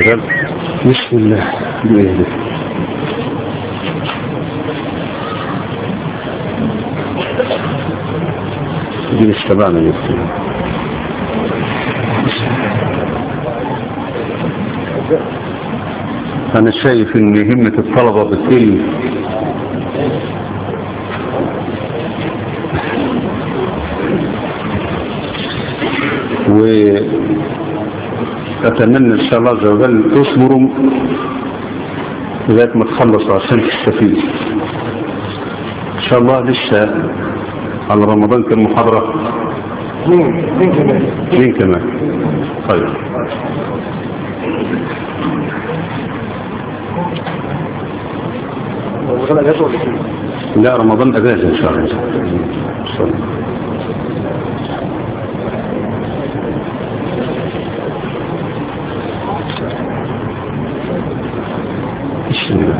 شغال بسم الله بإذن دي استبعنا يكتب أنا شايف إن همة الطلبة بتقل وأتمنى إن شاء الله عز وجل تصبروا لغاية ما تخلصوا عشان تستفيد إن شاء الله لسه على رمضان كان محاضرة اثنين كمان طيب لا رمضان اجازه ان شاء الله إن شاء الله. بسم الله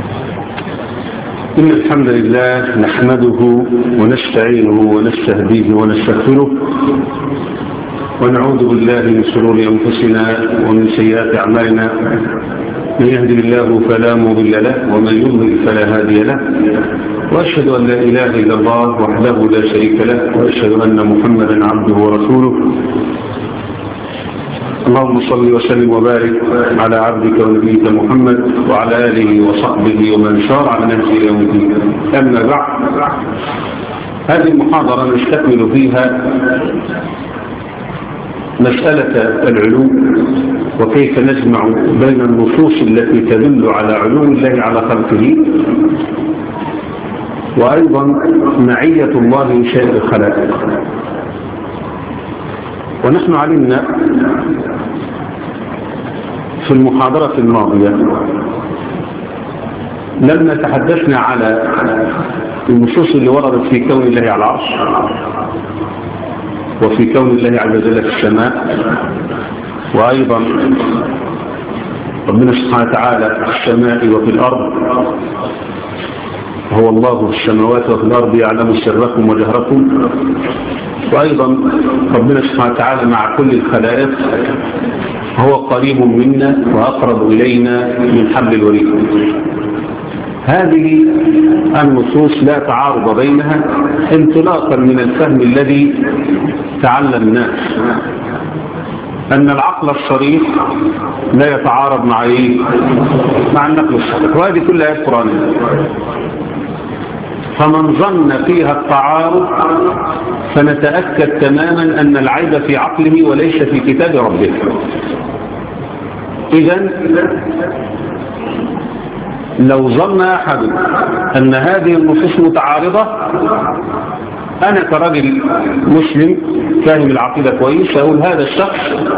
إن الحمد لله نحمده ونستعينه ونستهديه ونستغفره ونعوذ بالله من شرور أنفسنا ومن سيئات أعمالنا من يهدي الله فلا مضل له ومن يضلل فلا هادي له وأشهد أن لا إله إلا الله وحده لا شريك له وأشهد أن محمدا عبده ورسوله اللهم صل وسلم وبارك على عبدك ونبيك محمد وعلى آله وصحبه ومن سار على نهجه يوم الدين أما بعد هذه المحاضرة نستكمل فيها مسألة العلو وكيف نجمع بين النصوص التي تدل على علو الله على خلقه وأيضا معية الله لشيء الخلائق ونحن علمنا في المحاضرة الماضية لما تحدثنا على النصوص اللي وردت في كون الله على العرش وفي كون الله عز وجل في السماء وأيضا ربنا سبحانه وتعالى في السماء وفي الأرض هو الله في السماوات وفي الأرض يعلم سركم وجهركم وأيضا ربنا سبحانه وتعالى مع كل الخلائق هو قريب منا وأقرب إلينا من حبل الوريد هذه النصوص لا تعارض بينها انطلاقا من الفهم الذي تعلمناه أن العقل الصريح لا يتعارض مع إيه؟ مع النقل الصريح وهذه كلها آيات قرآنية فمن ظن فيها التعارض فنتأكد تماما أن العيب في عقله وليس في كتاب ربه إذا لو ظن أحد أن هذه النصوص متعارضة أنا كرجل مسلم فاهم العقيدة كويس أقول هذا الشخص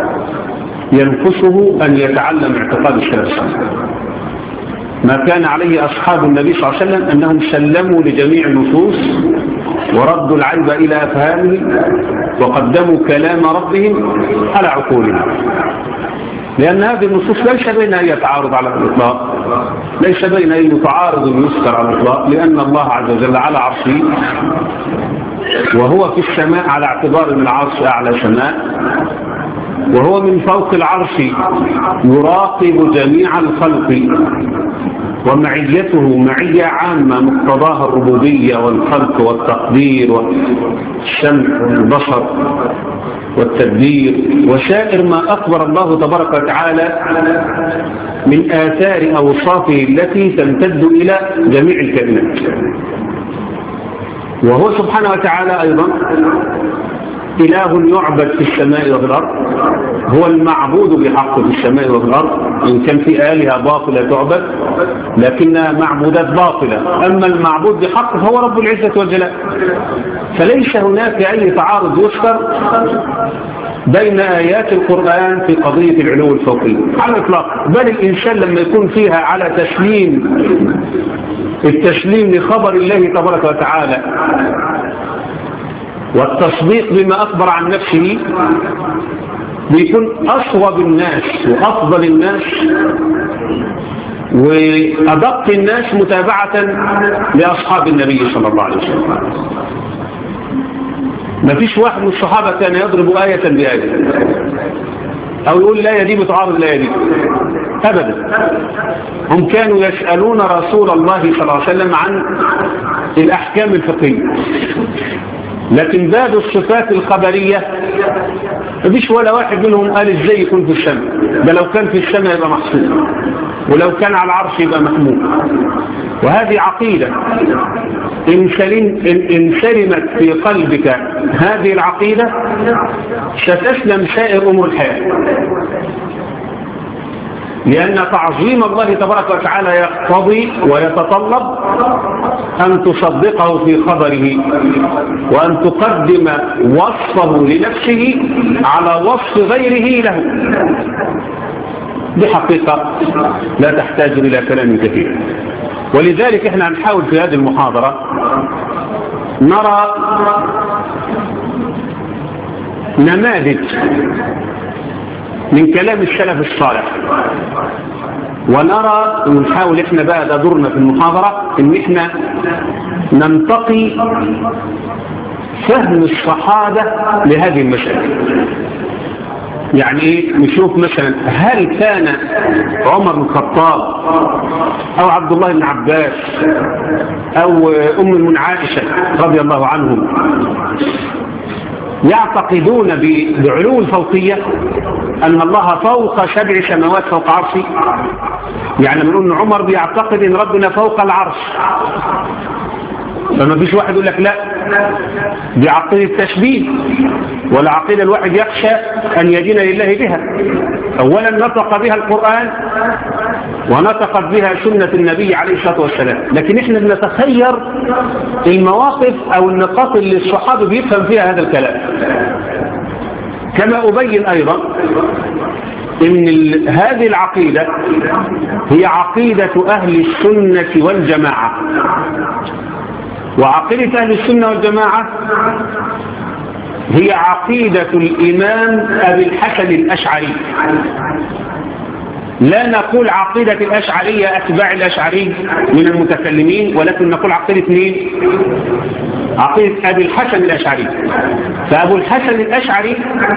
ينقصه أن يتعلم اعتقاد السلف ما كان عليه أصحاب النبي صلى الله عليه وسلم أنهم سلموا لجميع النصوص وردوا العيب إلى أفهامهم وقدموا كلام ربهم على عقولهم لأن هذه النصوص ليس بين أن يتعارض على الإطلاق ليس بين أي متعارض يذكر على الإطلاق لأن الله عز وجل على عرشه وهو في السماء على اعتبار من العرش أعلى سماء وهو من فوق العرش يراقب جميع الخلق ومعيته معية عامة مقتضاها الربوبية والخلق والتقدير والسمع والبصر والتدبير وسائر ما أخبر الله تبارك وتعالى من آثار أوصافه التي تمتد إلى جميع الكائنات وهو سبحانه وتعالى أيضا إله يعبد في السماء وفي الأرض هو المعبود بحق في السماء وفي الأرض إن كان في آلهة باطلة تعبد لكنها معبودات باطلة أما المعبود بحق فهو رب العزة والجلال فليس هناك أي تعارض يذكر بين آيات القرآن في قضية العلو الفوقي على الإطلاق بل الإنسان لما يكون فيها على تسليم التسليم لخبر الله تبارك وتعالى والتصديق بما أخبر عن نفسه بيكون أصوب الناس وأفضل الناس وأدق الناس متابعة لأصحاب النبي صلى الله عليه وسلم ما فيش واحد من الصحابة كان يضرب آية بآية أو يقول الآية دي بتعارض الآية دي أبدا هم كانوا يسألون رسول الله صلى الله عليه وسلم عن الأحكام الفقهية لكن باب الصفات الخبرية مفيش ولا واحد منهم قال ازاي يكون في السماء ده لو كان في السماء يبقى محسوب ولو كان على العرش يبقى محمود وهذه عقيدة إن, سلم إن سلمت في قلبك هذه العقيدة ستسلم سائر أمور الحياة لأن تعظيم الله تبارك وتعالى يقتضي ويتطلب أن تصدقه في خبره وأن تقدم وصفه لنفسه على وصف غيره له دي حقيقة لا تحتاج إلى كلام كثير ولذلك احنا هنحاول في هذه المحاضرة نرى نماذج من كلام السلف الصالح ونرى ونحاول احنا بقى ده دورنا في المحاضرة ان احنا ننتقي فهم الصحابة لهذه المسألة يعني ايه نشوف مثلا هل كان عمر بن الخطاب او عبد الله بن عباس او ام المن عائشة رضي الله عنهم يعتقدون بعلو الفوقية أن الله فوق سبع سماوات فوق عرشه يعني بنقول أن عمر بيعتقد أن ربنا فوق العرش فما فيش واحد يقول لك لا دي عقيدة التشبيه ولا عقيدة الواحد يخشى أن يدين لله بها أولا نطق بها القرآن ونطقت بها سنة النبي عليه الصلاة والسلام لكن احنا بنتخير المواقف أو النقاط اللي الصحابة بيفهم فيها هذا الكلام كما أبين أيضا ان هذه العقيدة هي عقيدة أهل السنة والجماعة وعقيدة أهل السنة والجماعة هي عقيدة الإمام أبي الحسن الأشعري لا نقول عقيدة الأشعرية أتباع الأشعري من المتكلمين ولكن نقول عقيدة مين عقيدة أبي الحسن الأشعري فأبو الحسن الأشعري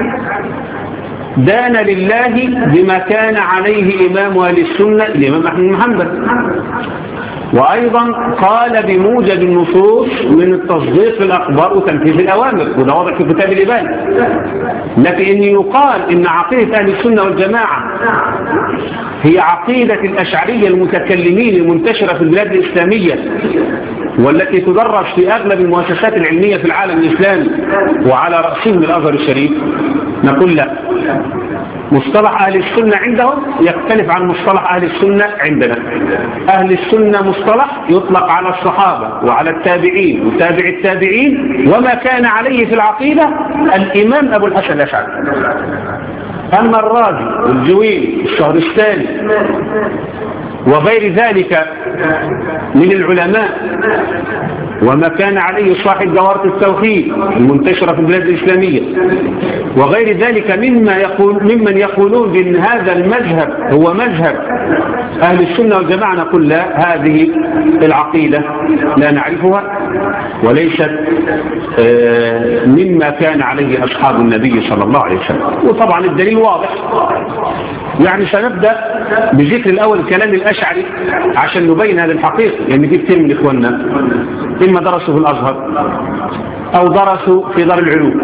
دان لله بما كان عليه إمام أهل السنة الإمام أحمد محمد وأيضا قال بموجب النصوص من التصديق في الأخبار وتنفيذ الأوامر وده واضح في كتاب الإبان لكن إن يقال إن عقيدة أهل السنة والجماعة هي عقيدة الأشعرية المتكلمين المنتشرة في البلاد الإسلامية والتي تدرس في أغلب المؤسسات العلمية في العالم الإسلامي وعلى رأسهم الأزهر الشريف نقول لا مصطلح أهل السنة عندهم يختلف عن مصطلح أهل السنة عندنا أهل السنة مصطلح يطلق على الصحابة وعلى التابعين وتابع التابعين وما كان عليه في العقيدة الإمام أبو الحسن الأشعري أما الرازي والجويني الشهرستاني وغير ذلك من العلماء وما كان عليه صاحب جوارة التوحيد المنتشرة في البلاد الإسلامية وغير ذلك مما يقول ممن يقولون بأن هذا المذهب هو مذهب أهل السنة والجماعة نقول لا هذه العقيدة لا نعرفها وليست مما كان عليه أصحاب النبي صلى الله عليه وسلم وطبعا الدليل واضح يعني سنبدأ بذكر الأول كلام الأشعري عشان نبين هذه الحقيقة لأن يعني في كثير من إخواننا إما درسوا في الأزهر أو درسوا في دار العلوم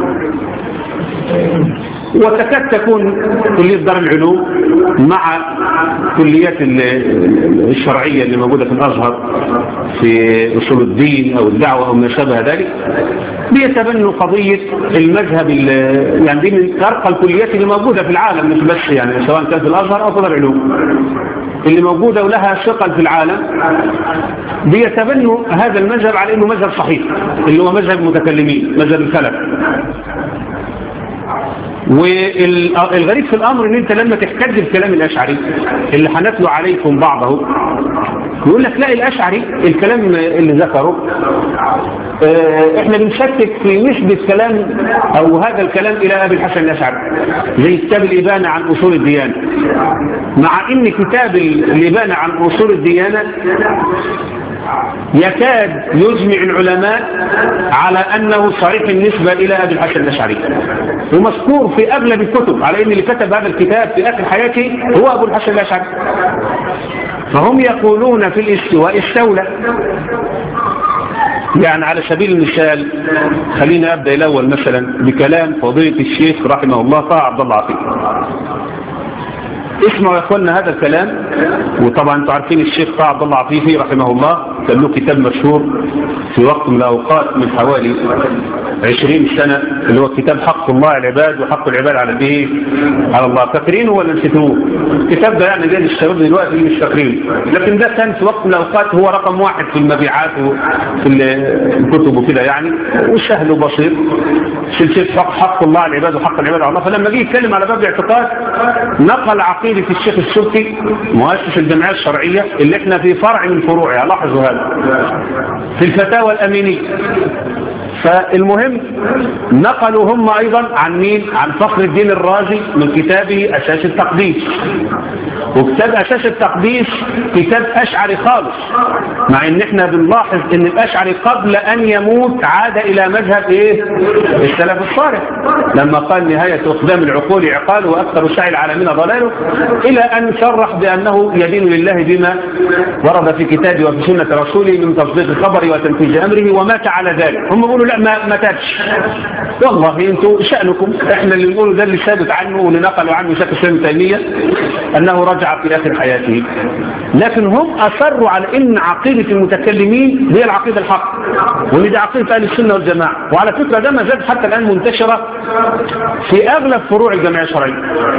وتكاد تكون كلية دار العلوم مع كليات الشرعية اللي موجودة في الأزهر في أصول الدين أو الدعوة أو ما شابه ذلك بيتبنوا قضية المذهب يعني دي من أرقى الكليات اللي موجودة في العالم مش بس يعني سواء كان في الأزهر أو في دار العلوم اللي موجودة ولها ثقل في العالم بيتبنوا هذا المذهب على أنه مذهب صحيح اللي هو مذهب المتكلمين مذهب الخلف والغريب في الأمر ان انت لما تحتج بكلام الأشعري اللي هنتلو عليكم بعضه يقول لك لا الأشعري الكلام اللي ذكره اه احنا بنشكك في نسبة كلام او هذا الكلام الى ابي الحسن الأشعري زي كتاب الإبانة عن أصول الديانة مع ان كتاب الإبانة عن أصول الديانة يكاد يجمع العلماء على أنه صحيح النسبة إلى أبي الحسن الأشعري ومذكور في أغلب الكتب على أن اللي كتب هذا الكتاب في آخر حياته هو أبو الحسن الأشعري فهم يقولون في الاستواء استولى يعني على سبيل المثال خلينا أبدأ الأول مثلا بكلام فضيلة الشيخ رحمه الله طه عبد الله عطية اسمعوا يا اخوانا هذا الكلام وطبعا انتم عارفين الشيخ طه عبد الله عفيفي رحمه الله كان له كتاب مشهور في وقت من الاوقات من حوالي 20 سنة اللي هو كتاب حق الله على العباد وحق العباد على ايه على الله فاكرينه ولا نسيتوه الكتاب ده يعني جاي للشباب دلوقتي مش فاكرينه لكن ده كان في وقت من الاوقات هو رقم واحد في المبيعات وفي الكتب وكده يعني وسهل وبسيط سلسله حق, حق الله على العباد وحق العباد على الله فلما جه يتكلم على باب الاعتقاد نقل عقيده الشيخ السبكي مؤسس الجمعيه الشرعيه اللي احنا في فرع من فروعها لاحظوا هذا في الفتاوى الامينيه فالمهم نقلوا هم أيضا عن مين عن فخر الدين الرازي من كتابه أساس التقديس وكتاب أساس التقديس كتاب أشعري خالص مع ان احنا بنلاحظ ان الأشعري قبل أن يموت عاد إلى مذهب إيه السلف الصالح لما قال نهاية أقدام العقول عقال وأكثر سعي العالمين ضلاله إلى أن صرح بأنه يدين لله بما ورد في كتابه وفي سنة رسوله من تصديق الخبر وتنفيذ أمره ومات على ذلك هم بيقولوا لا ما ما تابش والله انتوا شأنكم احنا اللي نقوله ده اللي ثابت عنه واللي نقلوا عنه شيخ الاسلام تيميه انه رجع في اخر حياته لكن هم اصروا على ان عقيده المتكلمين هي العقيده الحق وان دي عقيده اهل السنه والجماعه وعلى فكره ده ما زال حتى الان منتشره في اغلب فروع الجمعيه الشرعيه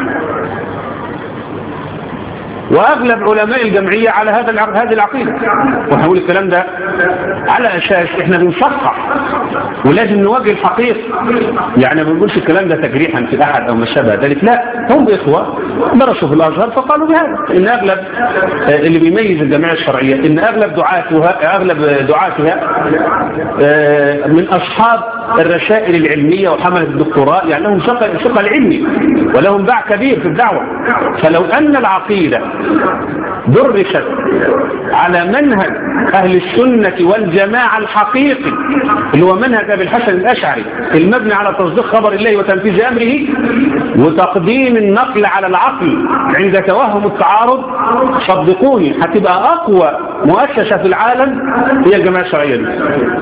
واغلب علماء الجمعيه على هذا هذه العقيده وهقول الكلام ده على اساس احنا بنصحح ولازم نواجه الحقيقه يعني ما بنقولش الكلام ده تجريحا في احد او ما شابه ذلك لا هم اخوه درسوا في الازهر فقالوا بهذا ان اغلب اللي بيميز الجمعيه الشرعيه ان اغلب دعاتها اغلب دعاتها من اصحاب الرسائل العلميه وحمله الدكتوراه يعني لهم ثقه العلمي ولهم باع كبير في الدعوه فلو ان العقيده درست على منهج أهل السنة والجماعة الحقيقي اللي هو منهج أبي الحسن الأشعري المبني على تصديق خبر الله وتنفيذ أمره وتقديم النقل على العقل عند توهم التعارض صدقوني هتبقى أقوى مؤسسة في العالم هي الجماعة الشرعية دي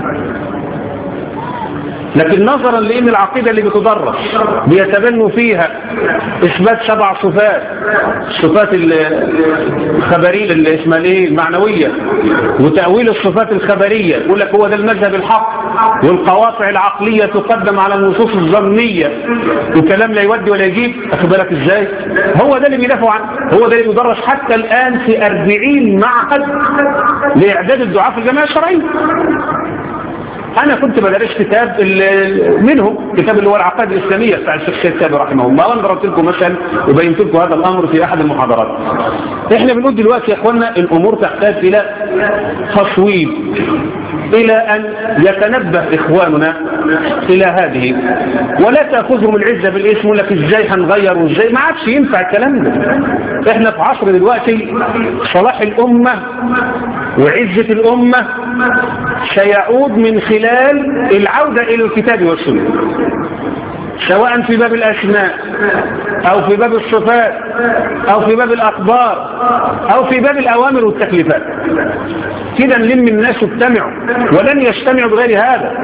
لكن نظرا لان العقيدة اللي بتدرس بيتبنوا فيها اثبات سبع صفات صفات الخبرية اللي اسمها ايه المعنوية وتأويل الصفات الخبرية يقول لك هو ده المذهب الحق والقواطع العقلية تقدم على النصوص الظنية وكلام لا يودي ولا يجيب اخد بالك ازاي هو ده اللي بيدافعوا عنه هو ده اللي بيدرس حتى الان في 40 معهد لاعداد الدعاء في الجماعة الشرعية انا كنت بدرس كتاب منهم كتاب اللي هو العقائد الاسلاميه بتاع الشيخ سيد سابي رحمه الله وانا ضربت لكم مثلا وبينت لكم هذا الامر في احد المحاضرات احنا بنقول دلوقتي يا اخوانا الامور تحتاج الى تصويب الى ان يتنبه اخواننا الى هذه ولا تاخذهم العزه بالاسم يقول لك ازاي هنغير وازاي ما عادش ينفع الكلام ده احنا في عصر دلوقتي صلاح الامه وعزه الامه سيعود من خلال العودة إلى الكتاب والسنة سواء في باب الأسماء أو في باب الصفات أو في باب الأخبار أو في باب الأوامر والتكليفات كده نلم الناس يجتمعوا ولن يجتمعوا بغير هذا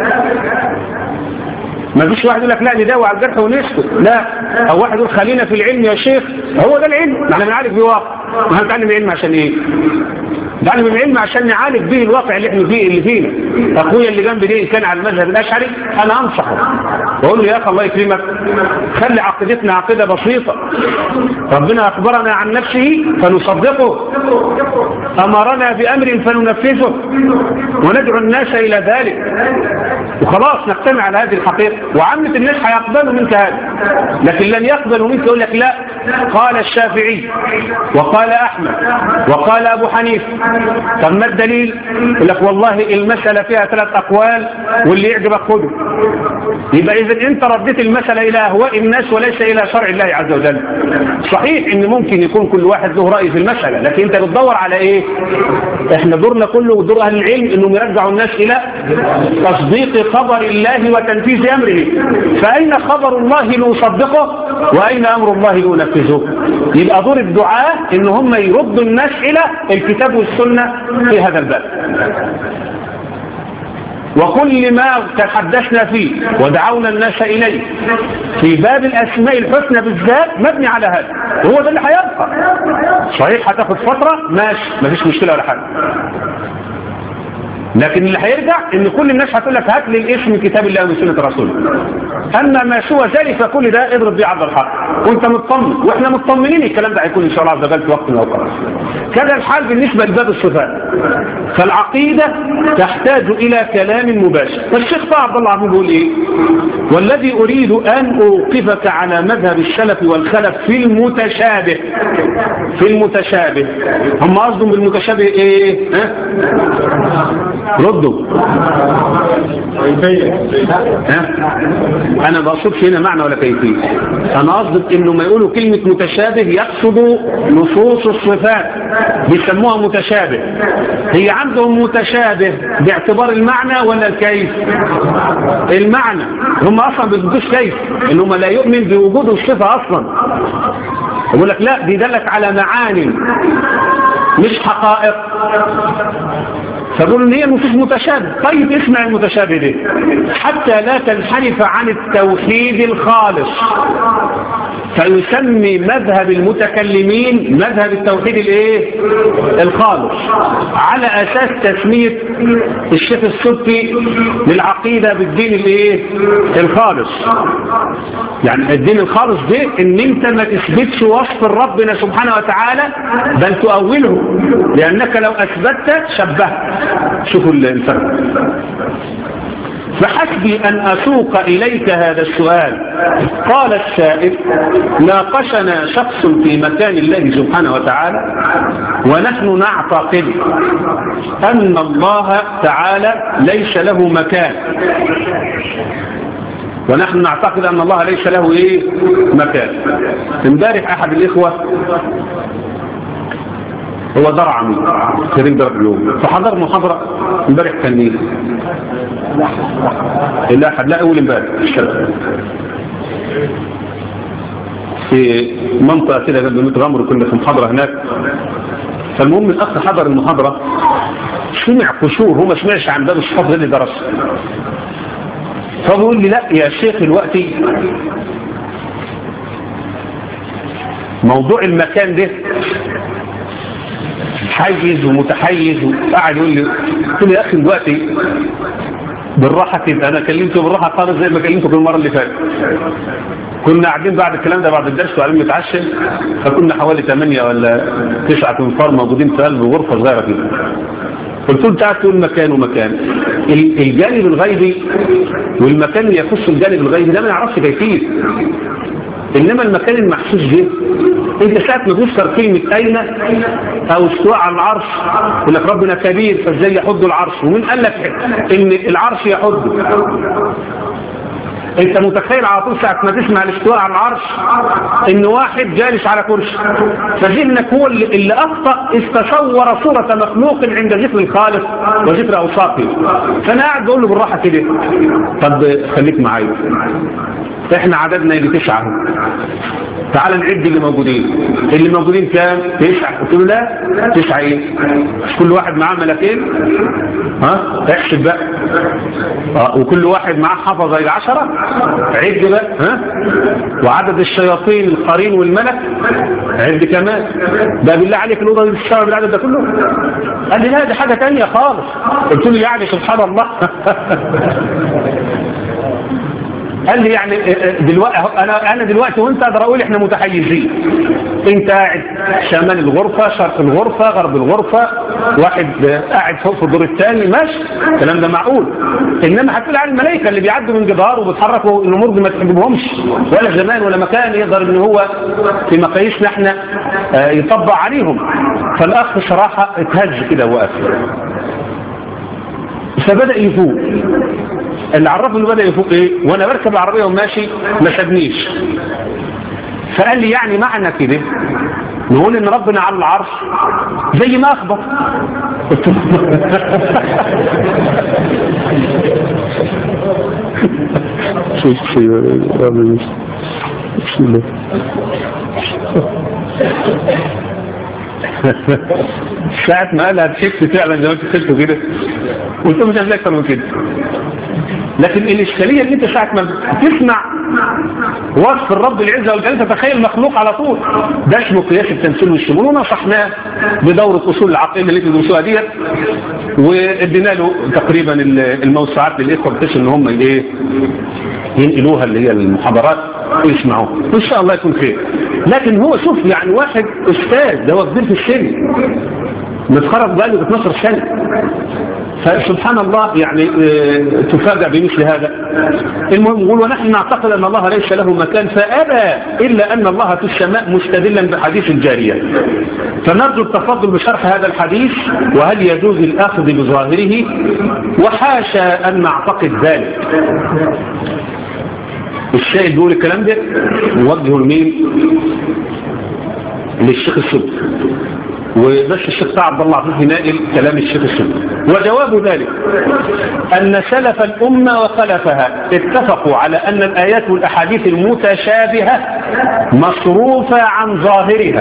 ما فيش واحد يقول لك لا نداوي على الجرح ونسكت لا او واحد يقول خلينا في العلم يا شيخ هو ده العلم احنا بنعالج بيه واقع ما هنتعلم العلم عشان ايه نتعلم العلم عشان نعالج به الواقع اللي احنا فيه اللي فينا اخويا اللي جنبي دي كان على المذهب الاشعري انا انصحه واقول له يا اخي الله يكرمك خلي عقيدتنا عقيده بسيطه ربنا اخبرنا عن نفسه فنصدقه امرنا بامر فننفذه وندعو الناس الى ذلك وخلاص نجتمع على هذه الحقيقه وعامة الناس هيقبلوا منك هذا لكن لن يقبلوا منك يقول لك لا قال الشافعي وقال احمد وقال ابو حنيفه طب ما الدليل يقول لك والله المسألة فيها ثلاث أقوال واللي يعجبك خده يبقى إذا أنت رديت المسألة إلى أهواء الناس وليس إلى شرع الله عز وجل صحيح إن ممكن يكون كل واحد له رأي في المسألة لكن أنت بتدور على إيه إحنا دورنا كله ودور أهل العلم إنهم يرجعوا الناس إلى تصديق خبر الله وتنفيذ أمره فأين خبر الله ليصدقه وأين أمر الله لينفذه يبقى دور الدعاء إن هم يردوا الناس إلى الكتاب والسنة في هذا الباب وكل ما تحدثنا فيه ودعونا الناس إليه في باب الأسماء الحسنى بالذات مبني على هذا وهو ده اللي هيبقى صحيح هتاخد فترة ماشي مفيش مشكلة ولا حاجة لكن اللي هيرجع ان كل الناس هتقول لك هات لي الاسم من كتاب الله ومن سنه رسوله اما ما سوى ذلك فكل ده اضرب بيه عرض الحق وانت مطمن واحنا مطمنين الكلام ده هيكون ان شاء الله عز وجل في وقت من الاوقات كذا الحال بالنسبه لباب الصفات فالعقيده تحتاج الى كلام مباشر فالشيخ طه عبد الله عبد بيقول ايه والذي اريد ان اوقفك على مذهب السلف والخلف في المتشابه في المتشابه هم قصدهم بالمتشابه ايه ها؟ ردوا انا بقصدش هنا معنى ولا كيفية انا قصدك انه ما يقولوا كلمة متشابه يقصدوا نصوص الصفات بيسموها متشابه هي عندهم متشابه باعتبار المعنى ولا الكيف المعنى هم اصلا بيثبتوش كيف ان هم لا يؤمن بوجود الصفة اصلا يقول لك لا بيدلك على معاني مش حقائق فقالوا ان هي نصوص متشابه طيب اسمع المتشابه ده حتى لا تنحرف عن التوحيد الخالص فيسمي مذهب المتكلمين مذهب التوحيد الايه الخالص على اساس تسمية الشيخ السبكي للعقيدة بالدين الايه الخالص يعني الدين الخالص ده ان انت ما تثبتش وصف ربنا سبحانه وتعالى بل تؤوله لانك لو اثبتت شبهت شوفوا الفرق فحسبي أن أسوق إليك هذا السؤال قال السائل ناقشنا شخص في مكان الله سبحانه وتعالى ونحن نعتقد أن الله تعالى ليس له مكان ونحن نعتقد أن الله ليس له إيه مكان امبارح أحد الإخوة هو درعمي خريج درع العلوم فحضر محاضرة امبارح كان مين؟ الاحد لا اول امبارح الشرق في منطقة كده جنب ميت غمر كنا في محاضرة هناك فالمهم الاخ حضر المحاضرة سمع قشور هو ما سمعش عن باب الصفات اللي درسه فبيقول لي لا يا شيخ دلوقتي موضوع المكان ده حيز ومتحيز وقاعد يقول لي قلت له يا اخي دلوقتي بالراحه كده انا كلمته بالراحه خالص زي ما كلمته المره اللي فاتت كنا قاعدين بعد الكلام ده بعد الدرس وقاعدين نتعشى فكنا حوالي 8 ولا 9 انفار موجودين في قلب غرفه صغيره كده قلت له تعال تقول مكان ومكان الجانب الغيبي والمكان اللي يخص الجانب الغيبي ده ما نعرفش كيفيه إنما المكان المحسوس ده انت ساعة ما تذكر كلمة أين أو استواء على العرش يقول لك ربنا كبير فازاي يحد العرش ومين قال لك إن العرش يحد انت متخيل على طول ساعة ما تسمع الاستواء على العرش ان واحد جالس على كرسي فذهنك هو اللي, اللي اخطأ استصور صورة مخلوق عند ذكر الخالق وذكر اوصافه فانا قاعد بقول له بالراحة كده طب خليك معايا احنا عددنا يجي تسعة تعال نعد اللي موجودين اللي موجودين كام تسعة قلت له لا تسعة ايه كل واحد معاه ملكين ها احسب بقى اه وكل واحد معاه حفظة الى عشرة عد بقى ها وعدد الشياطين القرين والملك عد كمان ده بالله عليك الأوضة دي بتشتغل بالعدد ده كله قال لي لا دي حاجة تانية خالص قلت له يعني سبحان الله قال لي يعني دلوقتي انا انا دلوقتي وانت اقدر اقول احنا متحيزين انت قاعد شمال الغرفه شرق الغرفه غرب الغرفه واحد قاعد فوق في الدور الثاني ماشي الكلام ده معقول انما هتقول على الملائكه اللي بيعدوا من جدار وبيتحركوا الامور دي ما تحبهمش ولا زمان ولا مكان يقدر ان هو في مقاييسنا احنا يطبق عليهم فالاخ صراحه اتهز كده وقف فبدا يفوق اللي عرفه انه بدا يفوق ايه وانا بركب العربيه وماشي ما سابنيش فقال لي يعني معنى كده نقول ان ربنا على العرش زي ما اخبر قلت له بسم الله ساعة ما قالها ضحكت فعلا زي ما انت قلت كده قلت له مش هتلاقي اكتر من كده لكن الاشكاليه ان انت ساعة ما تسمع وصف الرب العزة والجلالة تتخيل مخلوق على طول ده اسمه قياس التمثيل والشمول ونصحناه بدورة اصول العقيدة اللي تدرسوها ديت وادينا له تقريبا الموسوعات للاخوه بحيث ان هم ايه ينقلوها اللي هي المحاضرات ويسمعوها وان شاء الله يكون خير لكن هو شوف يعني واحد استاذ ده هو كبير في السن متخرج بقاله 12 سنه فسبحان الله يعني تفاجأ بمثل هذا المهم يقول ونحن نعتقد أن الله ليس له مكان فأبى إلا أن الله في السماء مستدلا بحديث الجارية فنرجو التفضل بشرح هذا الحديث وهل يجوز الأخذ بظاهره وحاشا أن نعتقد ذلك الشاهد بيقول الكلام ده نوجهه لمين للشيخ السبت وبس الشيخ عبد الله عفيف نائل كلام الشيخ السبت وجواب ذلك أن سلف الأمة وخلفها اتفقوا على أن الآيات والأحاديث المتشابهة مصروفة عن ظاهرها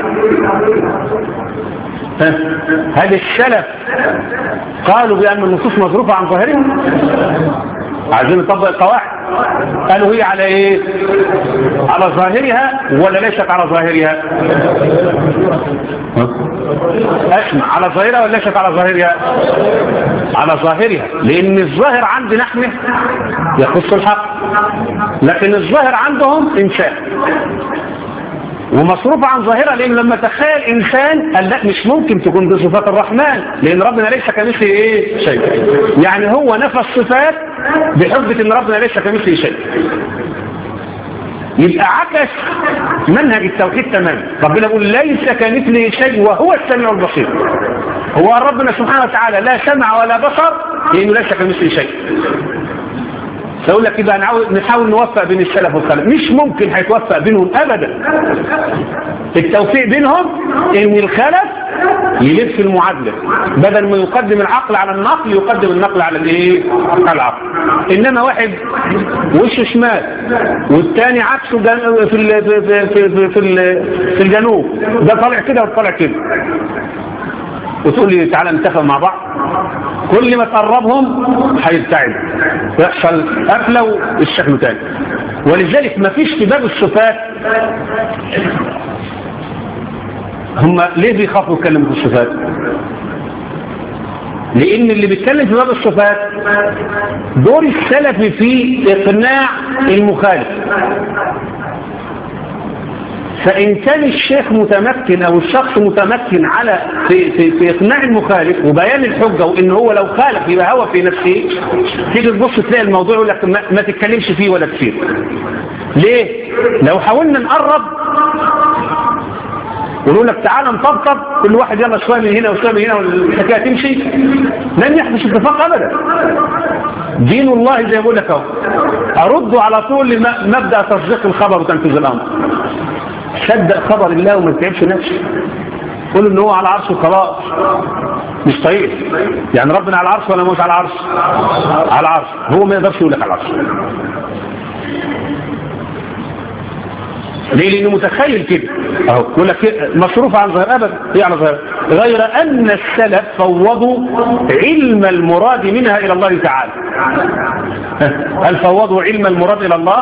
هل السلف قالوا بأن النصوص مصروفة عن ظاهرها عايزين نطبق القواعد قالوا هي على ايه على ظاهرها ولا ليست على ظاهرها اسمع على ظاهرها ولا ليست على ظاهرها على ظاهرها لان الظاهر عندنا احنا يخص الحق لكن الظاهر عندهم انسان ومصروف عن ظاهرة لأن لما تخيل إنسان قال لا مش ممكن تكون دي صفات الرحمن لأن ربنا ليس كمثله إيه شيء يعني هو نفى الصفات بحجة إن ربنا ليس كمثله شيء يبقى عكس منهج التوحيد تماما ربنا يقول ليس كمثله شيء وهو السميع البصير هو ربنا سبحانه وتعالى لا سمع ولا بصر لأنه ليس كمثله شيء يقول لك يبقى نحاول نوفق بين السلف والخلف مش ممكن هيتوفق بينهم ابدا التوفيق بينهم ان الخلف يلف المعادله بدل ما يقدم العقل على النقل يقدم النقل على الايه على العقل انما واحد وشه شمال والتاني عكسه في ال في في في, في, في الجنوب ده طالع كده وطالع كده وتقول لي تعالى نتفق مع بعض كل ما تقربهم هيبتعد يحصل قفله والشكل تاني ولذلك ما فيش في باب الصفات هم ليه بيخافوا يتكلموا في الصفات لان اللي بيتكلم في باب الصفات دور السلف في اقناع المخالف فإن كان الشيخ متمكن أو الشخص متمكن على في, في, في إقناع المخالف وبيان الحجة وإن هو لو خالف يبقى هو في نفسه تيجي تبص تلاقي الموضوع يقول لك ما, ما تتكلمش فيه ولا كثير ليه؟ لو حاولنا نقرب ونقول لك تعالى نطبطب كل واحد يلا شويه من هنا وشويه من هنا والحكايه تمشي لن يحدث اتفاق ابدا دين الله زي ما بقول لك اهو ارد على طول مبدا تصديق الخبر وتنفيذ الامر صدق خبر الله وما تتعبش نفسك قول ان هو على العرش وخلاص مش طيب يعني ربنا على العرش ولا مش على العرش على العرش هو ما يقدرش يقول لك على العرش ليه لانه متخيل كده اهو يقول لك مصروف عن ظاهر ابدا هي على ظاهر غير ان السلف فوضوا علم المراد منها الى الله تعالى هل فوضوا علم المراد الى الله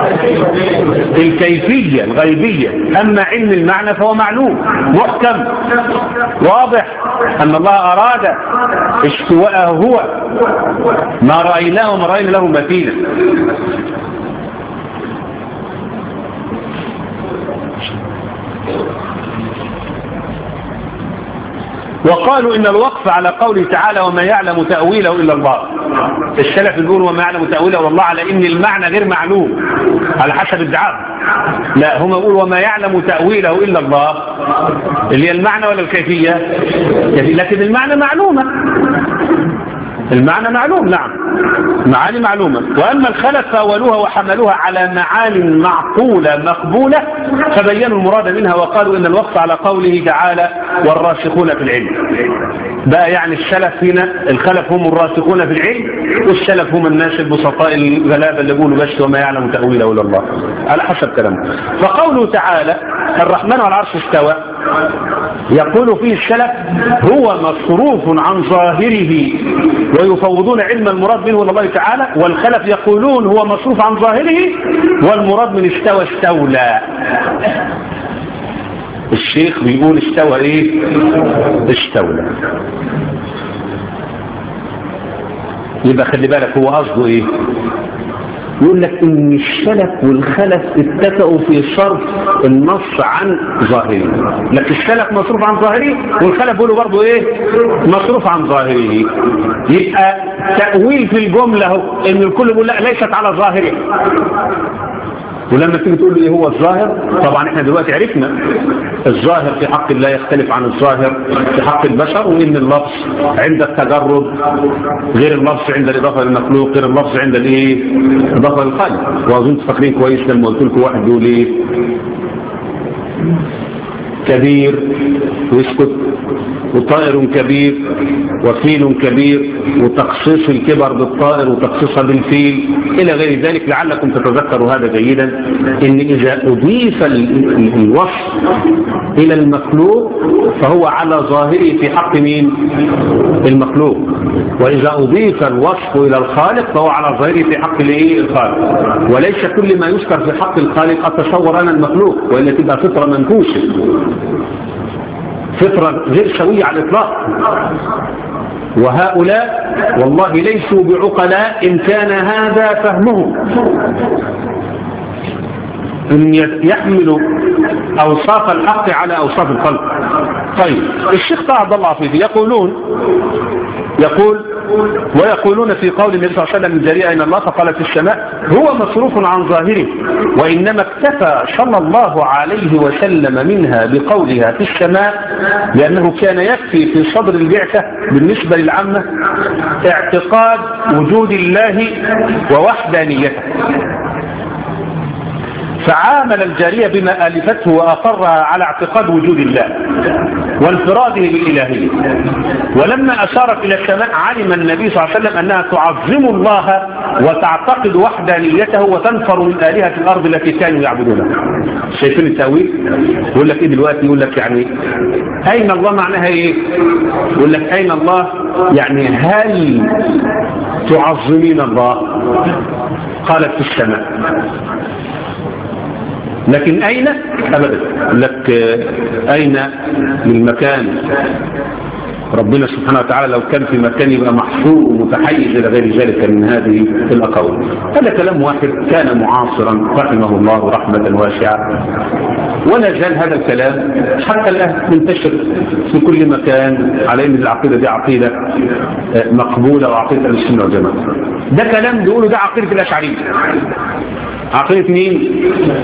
الكيفيه الغيبيه اما علم المعنى فهو معلوم محكم واضح ان الله اراد استواءه هو ما رايناه وما راينا له مثيلا وقالوا إن الوقف على قوله تعالى وما يعلم تأويله إلا الله السلف يقول وما يعلم تأويله إلا الله على إن المعنى غير معلوم على حسب الدعاء لا هم يقول وما يعلم تأويله إلا الله اللي هي المعنى ولا الكيفية لكن المعنى معلومة المعنى معلوم نعم معاني معلومة وأما الخلف فأولوها وحملوها على معان معقولة مقبولة فبينوا المراد منها وقالوا إن الوقت على قوله تعالى والراسخون في العلم بقى يعني السلف هنا الخلف هم الراسخون في العلم والسلف هم الناس البسطاء الغلابة اللي يقولوا بس وما يعلم تأويله إلا الله على حسب كلامه فقوله تعالى الرحمن على العرش استوى يقول فيه السلف هو مصروف عن ظاهره ويفوضون علم المراد منه الله تعالى والخلف يقولون هو مصروف عن ظاهره والمراد من استوى استولى الشيخ بيقول استوى ايه استولى يبقى خلي بالك هو قصده ايه يقول لك ان السلف والخلف اتفقوا في صرف النص عن ظاهره لكن السلف مصروف عن ظاهره والخلف بيقولوا برضه ايه مصروف عن ظاهره يبقى تأويل في الجملة هو ان الكل بيقول لا ليست على ظاهره ولما تيجي تقول لي ايه هو الظاهر طبعا احنا دلوقتي عرفنا الظاهر في حق الله يختلف عن الظاهر في حق البشر وان اللفظ عند التجرد غير اللفظ عند الاضافه للمخلوق غير اللفظ عند الايه الاضافه للخالق واظن فاكرين كويس لما قلت لكم واحد بيقول ايه كبير ويسكت وطائر كبير وفيل كبير وتخصيص الكبر بالطائر وتخصيصها بالفيل إلى غير ذلك لعلكم تتذكروا هذا جيدا إن إذا أضيف الوصف إلى المخلوق فهو على ظاهره في حق مين المخلوق وإذا أضيف الوصف إلى الخالق فهو على ظاهره في حق الايه الخالق وليس كل ما يذكر في حق الخالق أتصور أنا المخلوق وإلا تبقى فطرة منكوشة فطرة غير سوية على الإطلاق وهؤلاء والله ليسوا بعقلاء إن كان هذا فهمهم أن يحملوا أوصاف الحق على أوصاف الخلق طيب الشيخ طه عبد الله عفيفي يقولون يقول ويقولون في قول النبي صلى الله عليه وسلم الجريئة إن الله فقال في السماء هو مصروف عن ظاهره وإنما اكتفى صلى الله عليه وسلم منها بقولها في السماء لأنه كان يكفي في صدر البعثة بالنسبة للعامة اعتقاد وجود الله ووحدانيته فعامل الجارية بما ألفته وأقرها على اعتقاد وجود الله وانفراده بالإلهية ولما أشارت إلى السماء علم النبي صلى الله عليه وسلم أنها تعظم الله وتعتقد وحدانيته وتنفر من آلهة الأرض التي كانوا يعبدونها شايفين التأويل يقول لك إيه دلوقتي يقول لك يعني أين الله معناها إيه يقول لك أين الله يعني هل تعظمين الله قالت في السماء لكن أين أبدا لك أين من مكان ربنا سبحانه وتعالى لو كان في مكان يبقى محصور ومتحيز إلى غير ذلك من هذه الأقوال هذا كلام واحد كان معاصرا رحمه الله رحمة واسعة ولا زال هذا الكلام حتى الآن منتشر في كل مكان على أن العقيدة دي عقيدة مقبولة وعقيدة السنة والجماعة ده كلام بيقولوا ده عقيدة الأشعرية عقيدة مين؟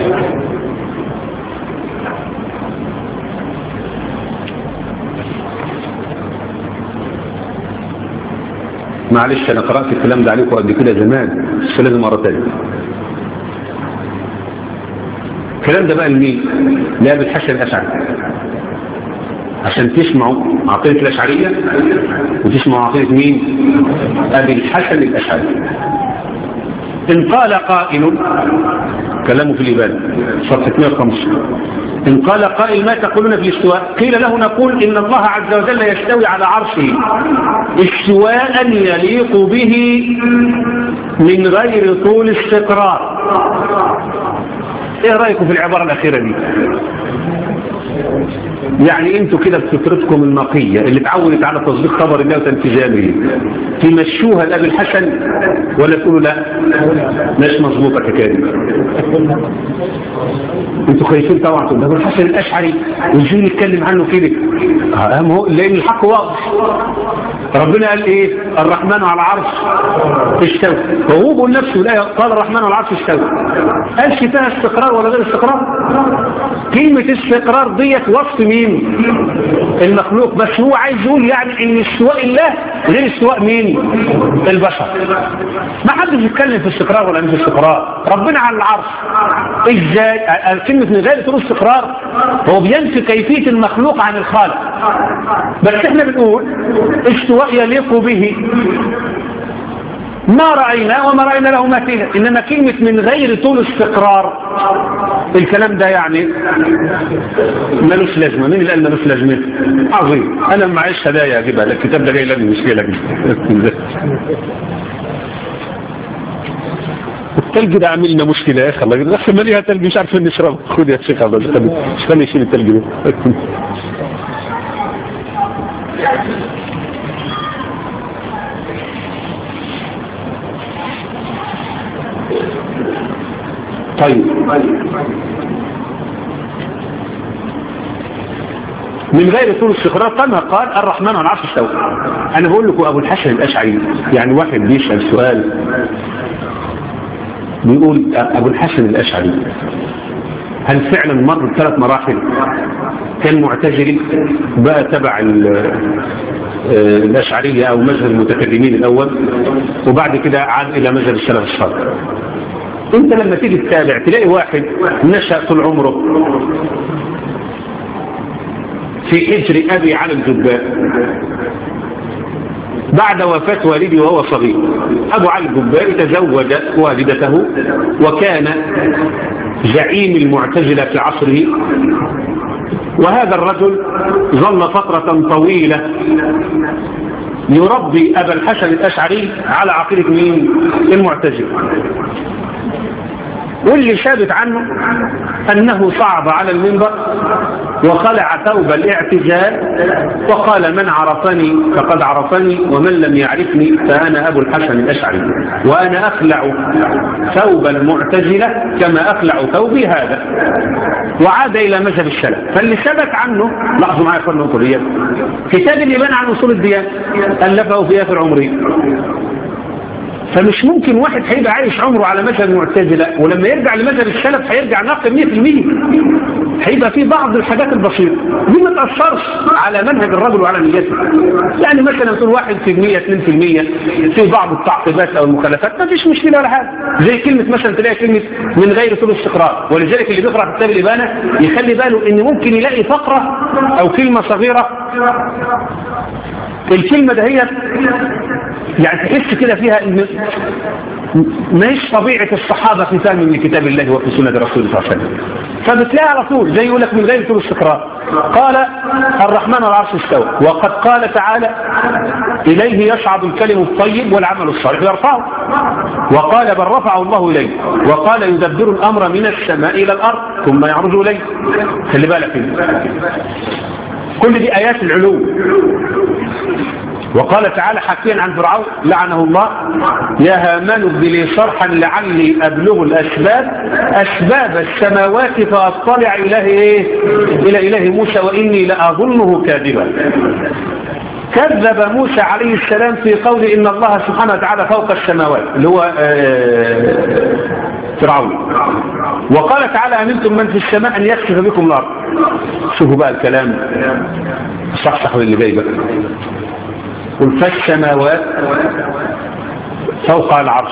معلش أنا قرأت الكلام ده عليكم قبل كده زمان بس لازم مرة تانية الكلام ده بقى لمين؟ لأبي الحسن الأشعري عشان تسمعوا عقيدة الأشعرية وتسمعوا عقيدة مين؟ أبي الحسن الأشعري إن قال قائل كلامه في الإبادة صفحة 105 إن قال قائل ما تقولون في الاستواء قيل له نقول إن الله عز وجل يستوي على عرشه استواء يليق به من غير طول استقرار ايه رأيكم في العبارة الأخيرة دي يعني انتوا كده بفطرتكم النقية اللي اتعودت على تصديق خبر الله وتنفيذه تمشوها لأبي الحسن ولا تقولوا لا مش مظبوطة كده انتوا خايفين طبعا ده ابو الحسن الاشعري وازاي نتكلم عنه كده اهم هو لان الحق واضح ربنا قال ايه الرحمن على العرش استوى وهو بيقول نفسه لا قال الرحمن على العرش استوى قالش فيها استقرار ولا غير استقرار كلمة استقرار ديت وصف مين المخلوق بس هو عايز يقول يعني ان استواء الله غير استواء مين البشر ما حدش يتكلم في استقرار ولا مش استقرار ربنا على العرش ازاي كلمة من غير طول استقرار هو بينفي كيفية المخلوق عن الخالق بس احنا بنقول استواء يليق به ما رأينا وما رأينا له مثيلا إنما كلمة من غير طول استقرار الكلام ده يعني ملوش لازمة مين اللي قال ملوش لازمة عظيم أنا معيش هدايا أجيبها الكتاب ده جاي لازم مشكلة جدا التلج ده عامل لنا مشكلة يا أخي الله يقول أخي ماليها تلج مش عارفين نشرب خد يا شيخ الله استنى يشيل التلج ده طيب من غير طول استقرار كما قال الرحمن على العرش استوى انا بقول لكم ابو الحسن الاشعري يعني واحد بيسال سؤال بيقول ابو الحسن الاشعري هل فعلا مر بثلاث مراحل كان معتزلي بقى تبع الاشعريه او مذهب المتكلمين الاول وبعد كده عاد الى مذهب السلف الصالح انت لما تيجي تتابع تلاقي واحد نشأ طول عمره في حجر ابي على الجباء بعد وفاة والدي وهو صغير ابو علي الجباء تزوج والدته وكان زعيم المعتزلة في عصره وهذا الرجل ظل فترة طويلة يربي أبا الحسن الأشعري على عقيدة مين المعتزلة واللي ثابت عنه أنه صعد على المنبر وخلع ثوب الاعتزال وقال من عرفني فقد عرفني ومن لم يعرفني فأنا أبو الحسن الأشعري وأنا أخلع ثوب المعتزلة كما أخلع ثوبي هذا وعاد إلى مذهب السلف فاللي ثبت عنه لاحظوا معايا يا اخواننا كتاب الإيمان عن أصول الديانة ألفه في آخر عمره فمش ممكن واحد هيبقى عايش عمره على مذهب المعتزله ولما يرجع لمذهب السلف هيرجع ناقل 100% هيبقى في بعض الحاجات البسيطه دي ما تاثرش على منهج الرجل وعلى نيته يعني مثلا تقول 1% 2% في بعض التعقيبات او المخالفات ما فيش مشكله ولا حاجه زي كلمه مثلا تلاقي كلمه من غير طول استقرار ولذلك اللي بيقرا كتاب الابانه يخلي باله ان ممكن يلاقي فقره او كلمه صغيره الكلمه دهيت يعني تحس كده فيها ان مش طبيعة الصحابة في فهم من كتاب الله وفي سنة رسول صلى الله عليه وسلم فبتلاقي على طول زي يقول لك من غير طول استقرار قال الرحمن على العرش استوى وقد قال تعالى إليه يصعد الكلم الطيب والعمل الصالح يرفعه وقال بل رفعه الله إليه وقال يدبر الأمر من السماء إلى الأرض ثم يعرج إليه خلي بالك كل دي آيات العلو وقال تعالى حكيا عن فرعون لعنه الله يا هامان ابن لي صرحا لعلي أبلغ الأسباب أسباب السماوات فأطلع إله إيه إلى إله موسى وإني لأظنه كاذبا كذب موسى عليه السلام في قول إن الله سبحانه وتعالى فوق السماوات اللي هو فرعون وقال تعالى أمنتم من في السماء أن يكشف بكم الأرض شوفوا بقى الكلام صحصح اللي جاي بقى قل فالسماوات فوق العرش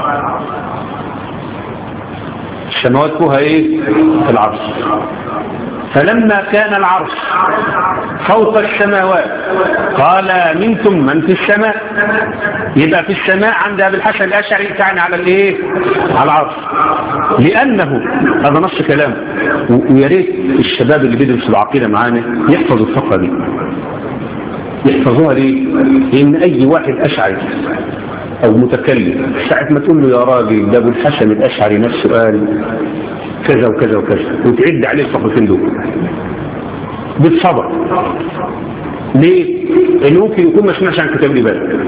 السماوات فوقها ايه العرش فلما كان العرش فوق السماوات قال منكم من في السماء يبقى في السماء عند ابي الحسن الاشعري تعني على الايه على العرش لانه هذا نص كلام ويا ريت الشباب اللي بيدرسوا العقيده معانا يحفظوا الفقره دي يحفظوها ليه لان اي واحد اشعري او متكلم ساعة ما تقول له يا راجل ده ابو الحسن الاشعري نفسه قال كذا وكذا وكذا وتعد عليه الصفتين دول بالصبر ليه؟ لانه ممكن يكون ما سمعش عن كتاب الإبادة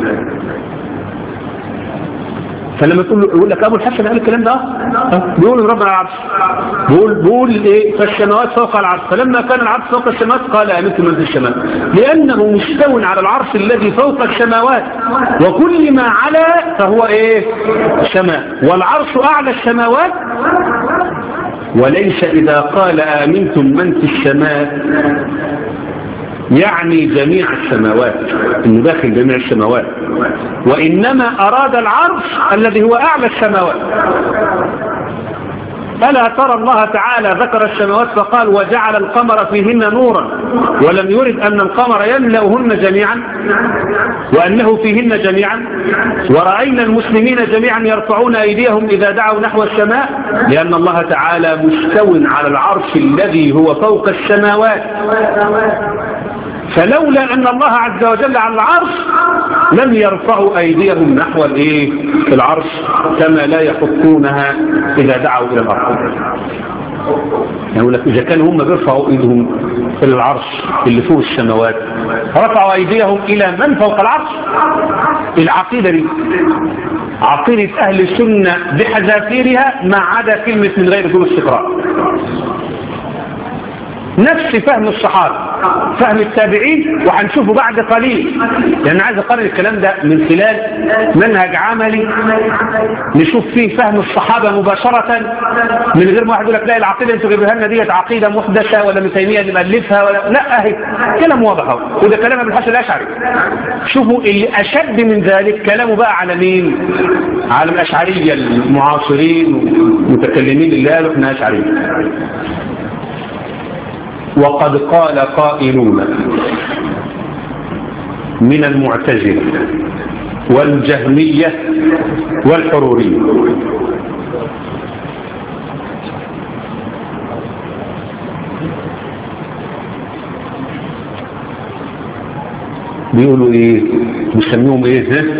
فلما تقول له يقول لك ابو الحسن قال الكلام ده اه بيقول ربنا العرش بيقول بيقول ايه فالسماوات فوق العرش فلما كان العرش فوق السماوات قال امنت من في السماء لانه مستو على العرش الذي فوق السماوات وكل ما علا فهو ايه سماء والعرش اعلى السماوات وليس اذا قال امنتم من في السماء يعني جميع السماوات انه داخل جميع السماوات وإنما أراد العرش الذي هو أعلى السماوات ألا ترى الله تعالى ذكر السماوات فقال وجعل القمر فيهن نورا ولم يرد أن القمر يملأهن جميعا وأنه فيهن جميعا ورأينا المسلمين جميعا يرفعون أيديهم إذا دعوا نحو السماء لأن الله تعالى مستو على العرش الذي هو فوق السماوات فلولا أن الله عز وجل على العرش لم يرفعوا أيديهم نحو الإيه العرش كما لا يحطونها إذا دعوا إلى الأرض يعني لك إذا كانوا هم بيرفعوا إيدهم إلى العرش اللي فوق السماوات رفعوا أيديهم إلى من فوق العرش العقيدة دي عقيدة أهل السنة بحذافيرها ما عدا كلمة من غير دون استقراء نفس فهم الصحابة فهم التابعين وهنشوفه بعد قليل لأن عايز أقرر الكلام ده من خلال منهج عملي نشوف فيه فهم الصحابة مباشرة من غير ما واحد يقول لك لا العقيدة انتوا جايبها لنا ديت عقيدة محدثة ولا ابن تيمية اللي مألفها ولا لا اهي كلام واضح اهو وده كلام ابن الحسن الأشعري شوفوا اللي أشد من ذلك كلامه بقى على مين؟ على الأشعرية المعاصرين المتكلمين اللي قالوا احنا أشعريين وقد قال قائلون من المعتزلة والجهمية والحرورية بيقولوا ايه بيسميهم ايه ها؟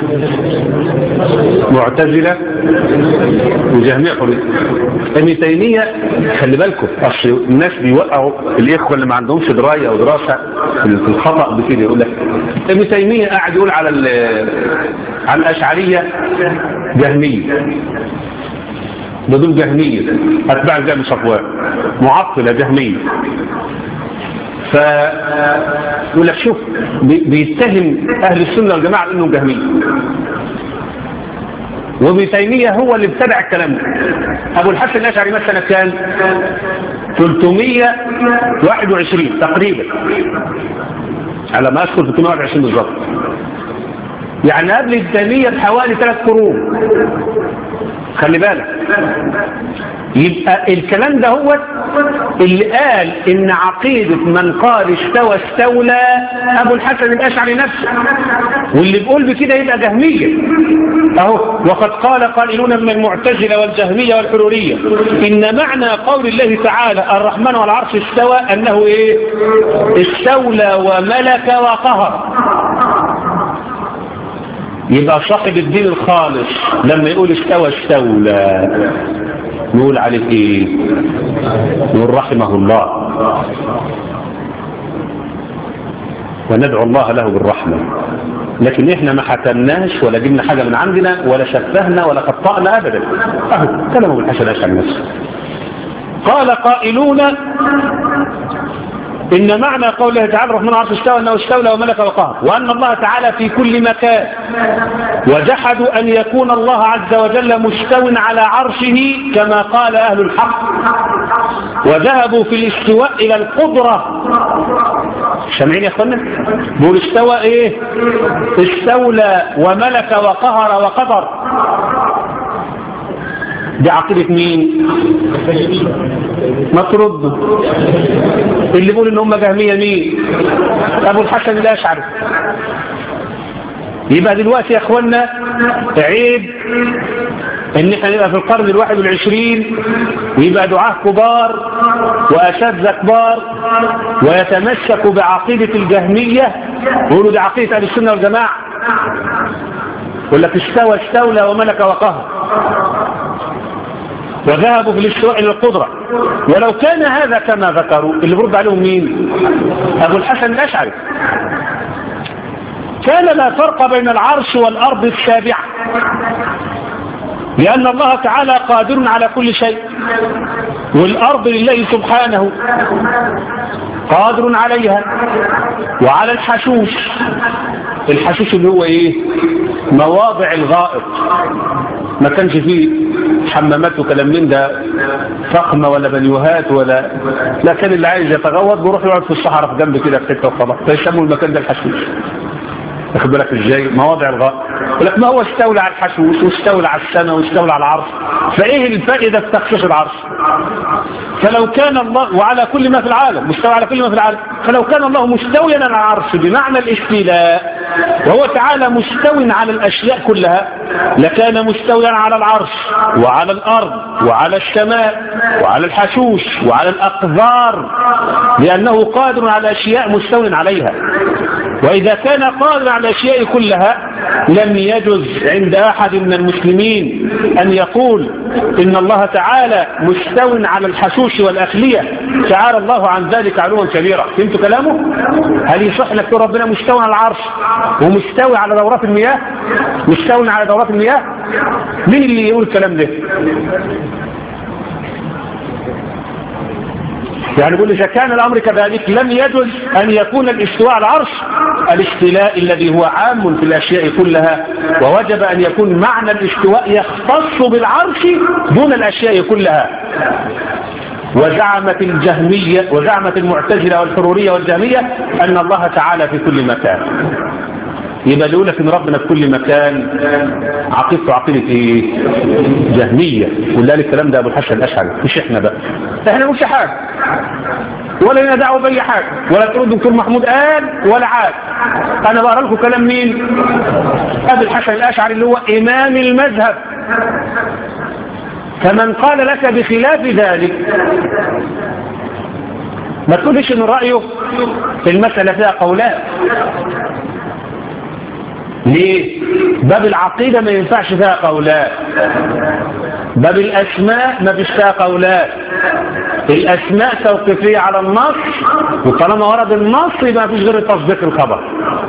معتزلة وجهمية حرية ابن تيمية خلي بالكم اصل الناس بيوقعوا الاخوة اللي ما عندهمش دراية او دراسة في الخطأ بكده يقول لك ابن تيمية قاعد يقول على على الاشعرية جهمية بدون جهمية اتباع الجهم صفوان معطلة جهمية فيقول لك شوف بيتهم أهل السنة والجماعة أنهم جهمية وابن تيمية هو اللي ابتدع الكلام ده أبو الحسن الأشعري مثلا كان 321 تقريبا على ما أذكر 321 بالظبط يعني قبل التيمية بحوالي ثلاث قرون خلي بالك يبقى الكلام ده هو اللي قال ان عقيدة من قال استوى استولى ابو الحسن الاشعري نفسه واللي بيقول بكده يبقى جهمية اهو وقد قال قائلون من المعتزلة والجهمية والحرورية ان معنى قول الله تعالى الرحمن على العرش استوى انه ايه استولى وملك وقهر يبقى صاحب الدين الخالص لما يقول استوى استولى نقول عليه ايه نقول رحمه الله وندعو الله له بالرحمة لكن احنا ما حكمناش ولا جبنا حاجة من عندنا ولا شفهنا ولا قطعنا ابدا اهو كلمه بالحسن اشعر نفسه قال قائلون إن معنى قول الله تعالى الرحمن عرش استوى أنه استولى وملك وقهر وأن الله تعالى في كل مكان وجحدوا أن يكون الله عز وجل مستو على عرشه كما قال أهل الحق وذهبوا في الاستواء إلى القدرة سامعين يا اخوانا بقول استوى ايه استولى وملك وقهر وقدر دي عقيدة مين ما ترد اللي بيقول ان هم جهمية مين ابو الحسن الاشعري يبقى دلوقتي يا اخوانا عيب ان احنا نبقى في القرن الواحد والعشرين ويبقى دعاه كبار واساتذه كبار ويتمسكوا بعقيدة الجهمية ويقولوا دي عقيدة اهل السنة والجماعة يقول لك استوى استولى وملك وقهر وذهبوا في الاستواء الى القدرة ولو كان هذا كما ذكروا اللي برد عليهم مين ابو الحسن الاشعري كان لا فرق بين العرش والارض السابعة لان الله تعالى قادر على كل شيء والارض لله سبحانه قادر عليها وعلى الحشوش الحشوش اللي هو ايه مواضع الغائط ما كانش فيه حمامات وكلام من ده فخمة ولا بنيوهات ولا لا كان اللي عايز يتغوط بيروح يقعد في الصحراء في جنب كده في حته وخلاص فيسموا المكان ده الحشيش واخد بالك ازاي مواضع الغائط لك ما هو استولى على الحشوش واستولى على السماء واستولى على العرش فايه الفائده في تخصيص العرش فلو كان الله وعلى كل ما في العالم مستوى على كل ما في العالم فلو كان الله مستويا على العرش بمعنى الاستيلاء وهو تعالى مستو على الاشياء كلها لكان مستويا على العرش وعلى الارض وعلى السماء وعلى الحشوش وعلى الاقذار لانه قادر على اشياء مستو عليها واذا كان قادر على الاشياء كلها لم يجز عند احد من المسلمين ان يقول ان الله تعالى مستو على الحشوش والاخليه تعالى الله عن ذلك علوا كبيرا فهمت كلامه هل يصح لك تقول ربنا مستوى على العرش ومستوي على دورات المياه مستوي على دورات المياه مين اللي يقول الكلام ده يعني يقول إذا كان الأمر كذلك لم يجوز أن يكون الاستواء على العرش الاستيلاء الذي هو عام في الأشياء كلها ووجب أن يكون معنى الاستواء يختص بالعرش دون الأشياء كلها وزعمت الجهمية وزعمت المعتزلة والحرورية والجهمية أن الله تعالى في كل مكان يبقى اللي يقول لك ان ربنا في كل مكان عقيدته عقيده ايه؟ جهميه واللي قال الكلام ده ابو الحسن الاشعري مش احنا بقى احنا مش حاجه ولا لنا دعوه باي حاجه ولا تقول الدكتور محمود قال ولا عاد انا بقرا لكم كلام مين؟ ابو الحسن الاشعري اللي هو امام المذهب فمن قال لك بخلاف ذلك ما تقولش ان رايه في المساله فيها قولان ليه باب العقيدة ما ينفعش فيها قولات باب الأسماء ما فيش فيها قولات الأسماء توقيفية على النص وطالما ورد النص يبقى ما فيش غير تصديق الخبر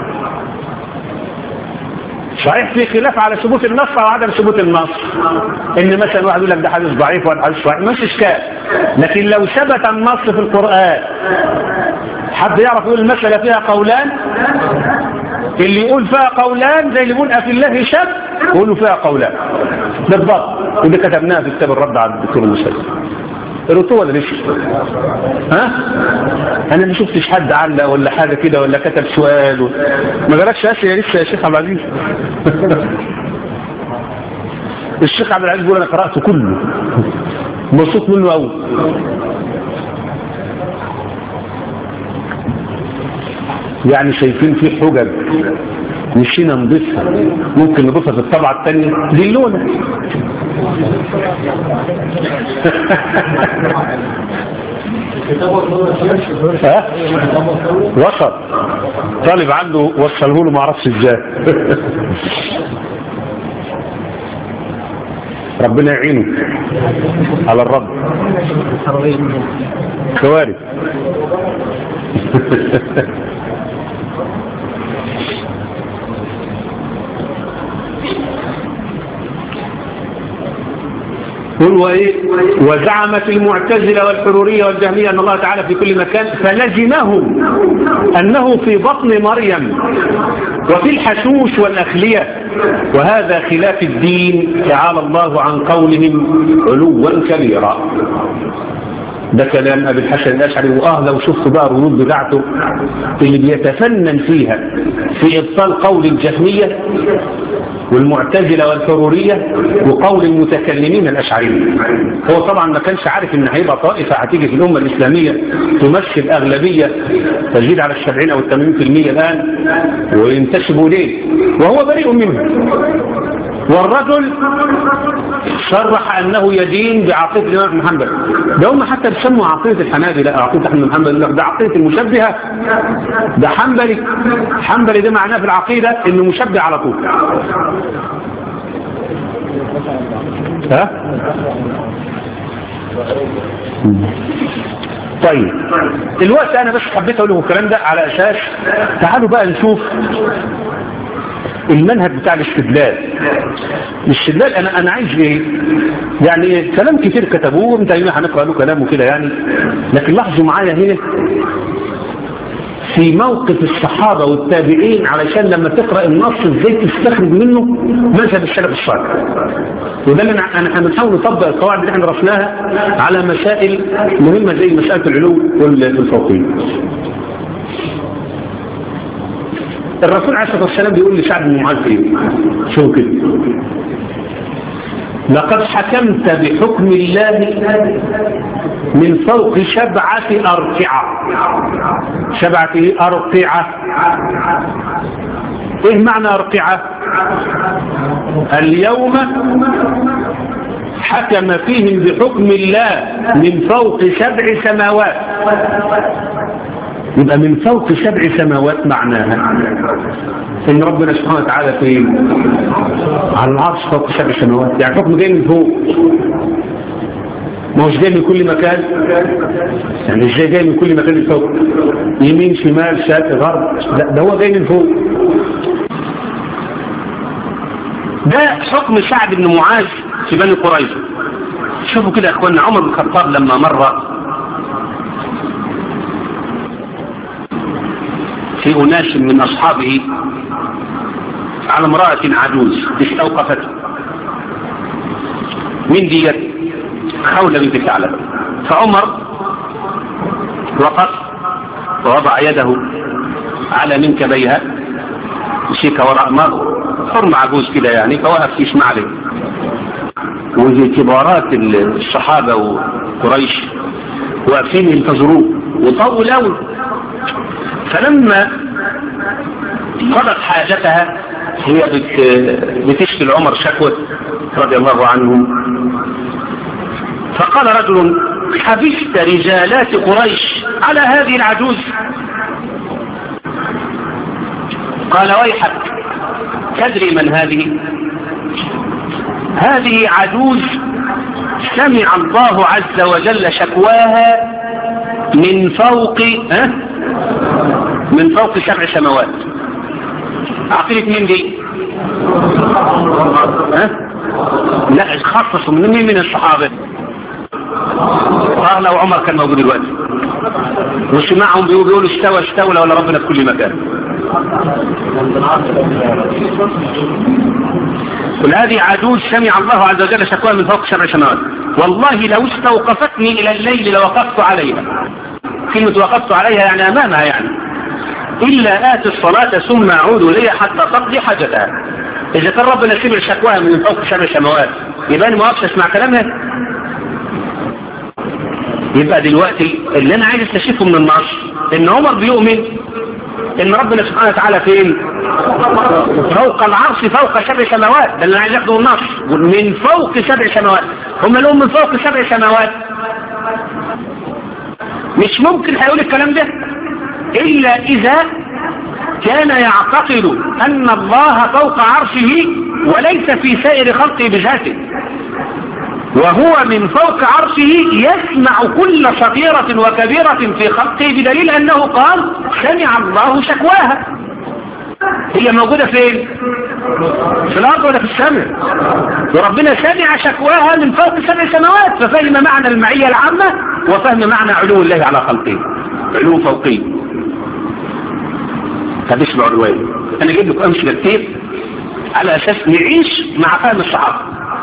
صحيح في خلاف على ثبوت النص او عدم ثبوت النص ان مثلا واحد يقول لك ده حديث ضعيف ولا حديث صحيح مش اشكال لكن لو ثبت النص في القران حد يعرف يقول المساله فيها قولان اللي يقول فيها قولان زي اللي يقول أفي الله شك يقولوا فيها قولان بالضبط وده كتبناها في كتاب الرد على الدكتور المسلم قريتوه ولا لسه ها انا ما شفتش حد علق ولا حاجه كده ولا كتب سؤال و... ما جالكش اسئله لسه يا شيخ عبد العزيز الشيخ عبد العزيز بيقول انا قراته كله مبسوط منه قوي يعني شايفين في حجج مشينا نضيفها ممكن نضيفها في الطبعة الثانية دي اللونة وصل طالب عنده وصله له ما اعرفش ازاي ربنا يعينه على الرب كوارث قل وإيه وزعمت المعتزلة والحرورية والجهمية أن الله تعالى في كل مكان فلزمهم أنه في بطن مريم وفي الحشوش والأخلية وهذا خلاف الدين تعالى الله عن قولهم علوا كبيرا ده كلام أبي الحسن الأشعري وآه لو شفت بقى الردود بتاعته اللي بيتفنن فيها في إبطال قول الجهمية والمعتزلة والحرورية وقول المتكلمين الأشعريين هو طبعا ما كانش عارف ان هيبقى طائفة هتيجي في الأمة الإسلامية تمثل أغلبية تزيد على السبعين أو الثمانين في المية الآن وينتسبوا ليه وهو بريء منه والرجل صرح أنه يدين بعقيدة الإمام محمد ده هم حتى بيسموا عقيدة الحنابلة عقيدة أحمد محمد يقول لك ده عقيدة المشبهة ده حنبلي حنبلي ده معناه في العقيدة إنه مشبه على طول ها طيب دلوقتي انا بس حبيت اقول لكم الكلام ده على اساس تعالوا بقى نشوف المنهج بتاع الاستدلال الاستدلال انا انا عايز ايه يعني كلام كتير كتبوه انت هنا هنقرا له كلام وكده يعني لكن لاحظوا معايا هنا في موقف الصحابة والتابعين علشان لما تقرأ النص ازاي تستخرج منه مذهب السلف الصالح وده اللي انا هنحاول نطبق القواعد اللي احنا درسناها على مسائل مهمة زي مسألة العلو والفوقية الرسول عليه الصلاة والسلام بيقول لسعد بن معاذ ايه شو كده لقد حكمت بحكم الله من فوق سبعة أرقعة سبعة أرقعة إيه معنى أرقعة اليوم حكم فيهم بحكم الله من فوق سبع سماوات يبقى من فوق سبع سماوات معناها ان ربنا سبحانه وتعالى في على العرش فوق سبع سماوات يعني حكم جاي من فوق ما هوش جاي من كل مكان يعني ازاي جاي من كل مكان فوق يمين شمال شرق غرب لا ده هو جاي من فوق ده حكم سعد بن معاذ في بني قريظه شوفوا كده يا اخوانا عمر بن الخطاب لما مر في أناس من أصحابه على امرأة عجوز استوقفته من ديت خولة بنت ثعلبة فعمر وقف ووضع يده على منكبيها مسك وراء مر حرم عجوز كده يعني فوقف يسمع له وفي كبارات الصحابة وقريش واقفين ينتظروه وطول أول فلما قضت حاجتها هي بتشكي لعمر شكوى رضي الله عنه فقال رجل حبست رجالات قريش على هذه العجوز قال ويحك تدري من هذه هذه عجوز سمع الله عز وجل شكواها من فوق ها من فوق سبع سماوات عقيدة مين دي ها لا خصصوا من مين من الصحابة قال لو عمر كان موجود دلوقتي وسمعهم بيقولوا استوى استولى ولا ربنا في كل مكان قل هذه عجوز سمع الله عز وجل شكوى من فوق سبع سماوات والله لو استوقفتني الى الليل لوقفت عليها كلمة وقفت عليها يعني امامها يعني إلا آتي الصلاة ثم أعود إليها حتى تقضي حاجتها إذا كان ربنا سمع شكواها من فوق سبع سماوات يبقى أنا ما أقفش أسمع كلامها يبقى دلوقتي اللي أنا عايز استشفه من النص إن عمر بيؤمن إن ربنا سبحانه وتعالى فين فوق العرش فوق سبع سماوات ده اللي أنا عايز أخده النص من فوق سبع سماوات هم لهم من فوق سبع سماوات مش ممكن هيقول الكلام ده إلا إذا كان يعتقد أن الله فوق عرشه وليس في سائر خلقه بذاته وهو من فوق عرشه يسمع كل صغيرة وكبيرة في خلقه بدليل أنه قال سمع الله شكواها هي موجودة فين في الأرض ولا في السماء وربنا سمع شكواها من فوق سبع سماوات ففهم معنى المعية العامة وفهم معنى علو الله على خلقه علو فوقي طب اسمعوا الرواية انا جايب لكم امثله كتير على اساس نعيش مع فهم الصحابة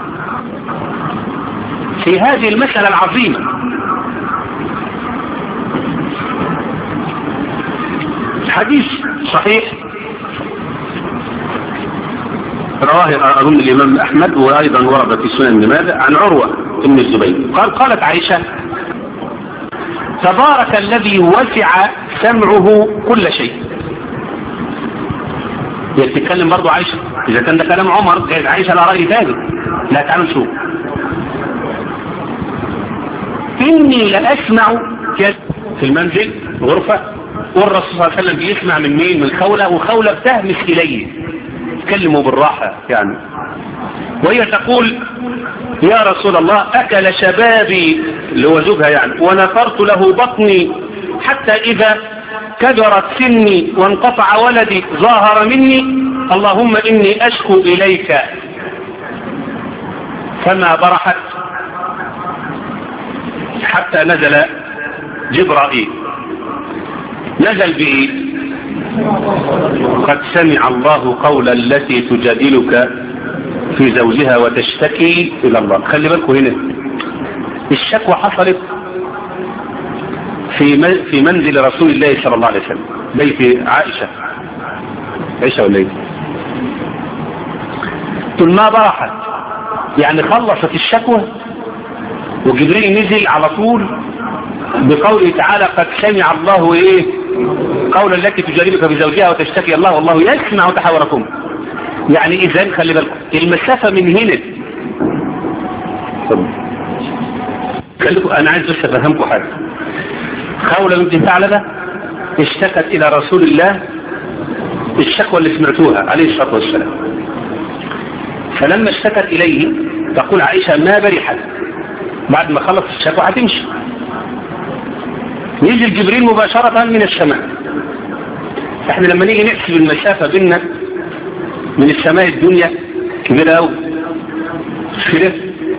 في هذه المسألة العظيمة حديث صحيح رواه أظن الإمام أحمد وأيضا ورد في سنن لماذا عن عروة بن الزبير قال قالت عائشة تبارك الذي وسع سمعه كل شيء هي بتتكلم برضو عائشة إذا كان ده كلام عمر جايز عائشة لا رأي ثابت لا تعالوا نشوف إني لأسمع في المنزل غرفة والرسول صلى الله عليه وسلم بيسمع من مين من خولة وخولة بتهمس إليه تكلموا بالراحة يعني وهي تقول يا رسول الله أكل شبابي اللي هو زوجها يعني ونفرت له بطني حتى إذا كبرت سني وانقطع ولدي ظاهر مني اللهم إني أشكو إليك فما برحت حتى نزل جبرائيل نزل بإيه قد سمع الله قول التي تجادلك في زوجها وتشتكي إلى الله خلي بالكم هنا الشكوى حصلت في في منزل رسول الله صلى الله عليه وسلم بيت عائشة عائشة ولا ايه طول ما برحت يعني خلصت الشكوى وجبريل نزل على طول بقوله تعالى قد سمع الله ايه قول التي تجاربك بزوجها وتشتكي الله والله يسمع تحاوركم يعني اذا خلي بالكم المسافة من هنا خليكم انا عايز بس افهمكم حاجة خولة بنت ثعلبة اشتكت الى رسول الله الشكوى اللي سمعتوها عليه الصلاة والسلام فلما اشتكت اليه تقول عائشة ما برحت بعد ما خلص الشكوى هتمشي يجي جبريل مباشرة من السماء احنا لما نيجي نحسب المسافة بيننا من السماء الدنيا كبيرة قوي كده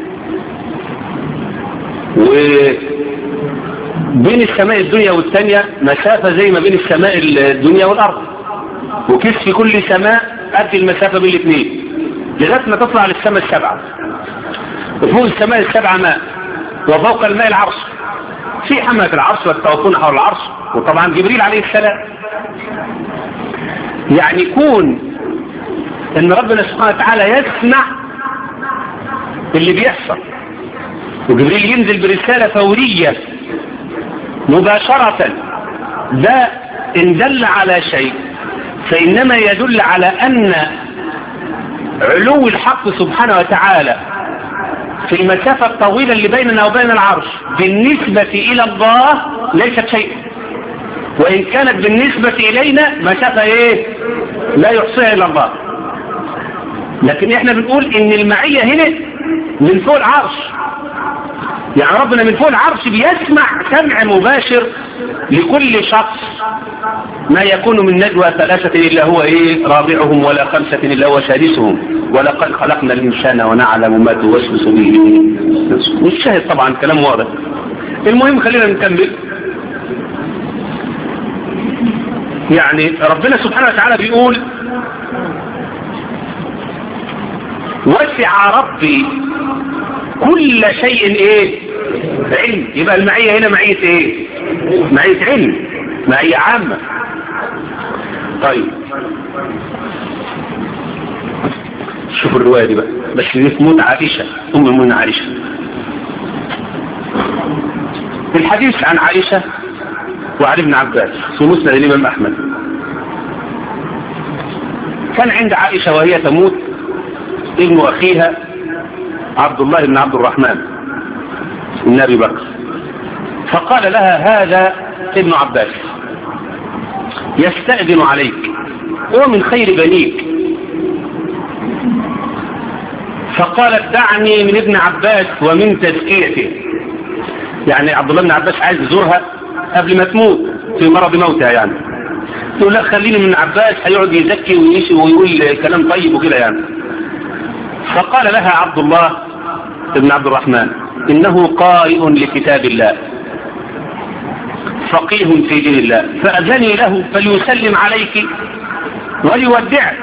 وبين السماء الدنيا والثانية مسافة زي ما بين السماء الدنيا والأرض وكيس في كل سماء قد المسافة بين الاثنين لغاية ما تطلع للسماء السبعة وفوق السماء السبعة ماء وفوق الماء العرش في حملة العرش والتوطن حول العرش وطبعا جبريل عليه السلام يعني يكون ان ربنا سبحانه وتعالى يسمع اللي بيحصل وجبريل ينزل برسالة فورية مباشرة ده ان دل على شيء فإنما يدل على أن علو الحق سبحانه وتعالى في المسافة الطويلة اللي بيننا وبين العرش بالنسبة إلى الله ليست شيء وإن كانت بالنسبة إلينا مسافة إيه لا يحصيها إلا الله لكن إحنا بنقول إن المعية هنا من فوق العرش يعني ربنا من فوق العرش بيسمع سمع مباشر لكل شخص ما يكون من نجوى ثلاثة إلا هو إيه رابعهم ولا خمسة إلا هو سادسهم ولقد خلقنا الإنسان ونعلم ما توسوس به والشاهد طبعا كلام واضح المهم خلينا نكمل يعني ربنا سبحانه وتعالى بيقول وسع ربي كل شيء ايه علم يبقى المعية هنا معية ايه معية علم معية عامة طيب شوفوا الرواية دي بقى بس دي تموت عائشة ام من عائشة الحديث عن عائشة وعن ابن عباس في مسند الامام احمد كان عند عائشة وهي تموت ابن اخيها عبد الله بن عبد الرحمن بن ابي بكر فقال لها هذا ابن عباس يستأذن عليك هو من خير بنيك فقالت دعني من ابن عباس ومن تزكيته يعني عبد الله بن عباس عايز يزورها قبل ما تموت في مرض موتها يعني تقول لا خليني من عباس هيقعد يزكي ويشي ويقول كلام طيب وكده يعني فقال لها عبد الله بن عبد الرحمن إنه قارئ لكتاب الله فقيه في دين الله فأذني له فليسلم عليك وليودعك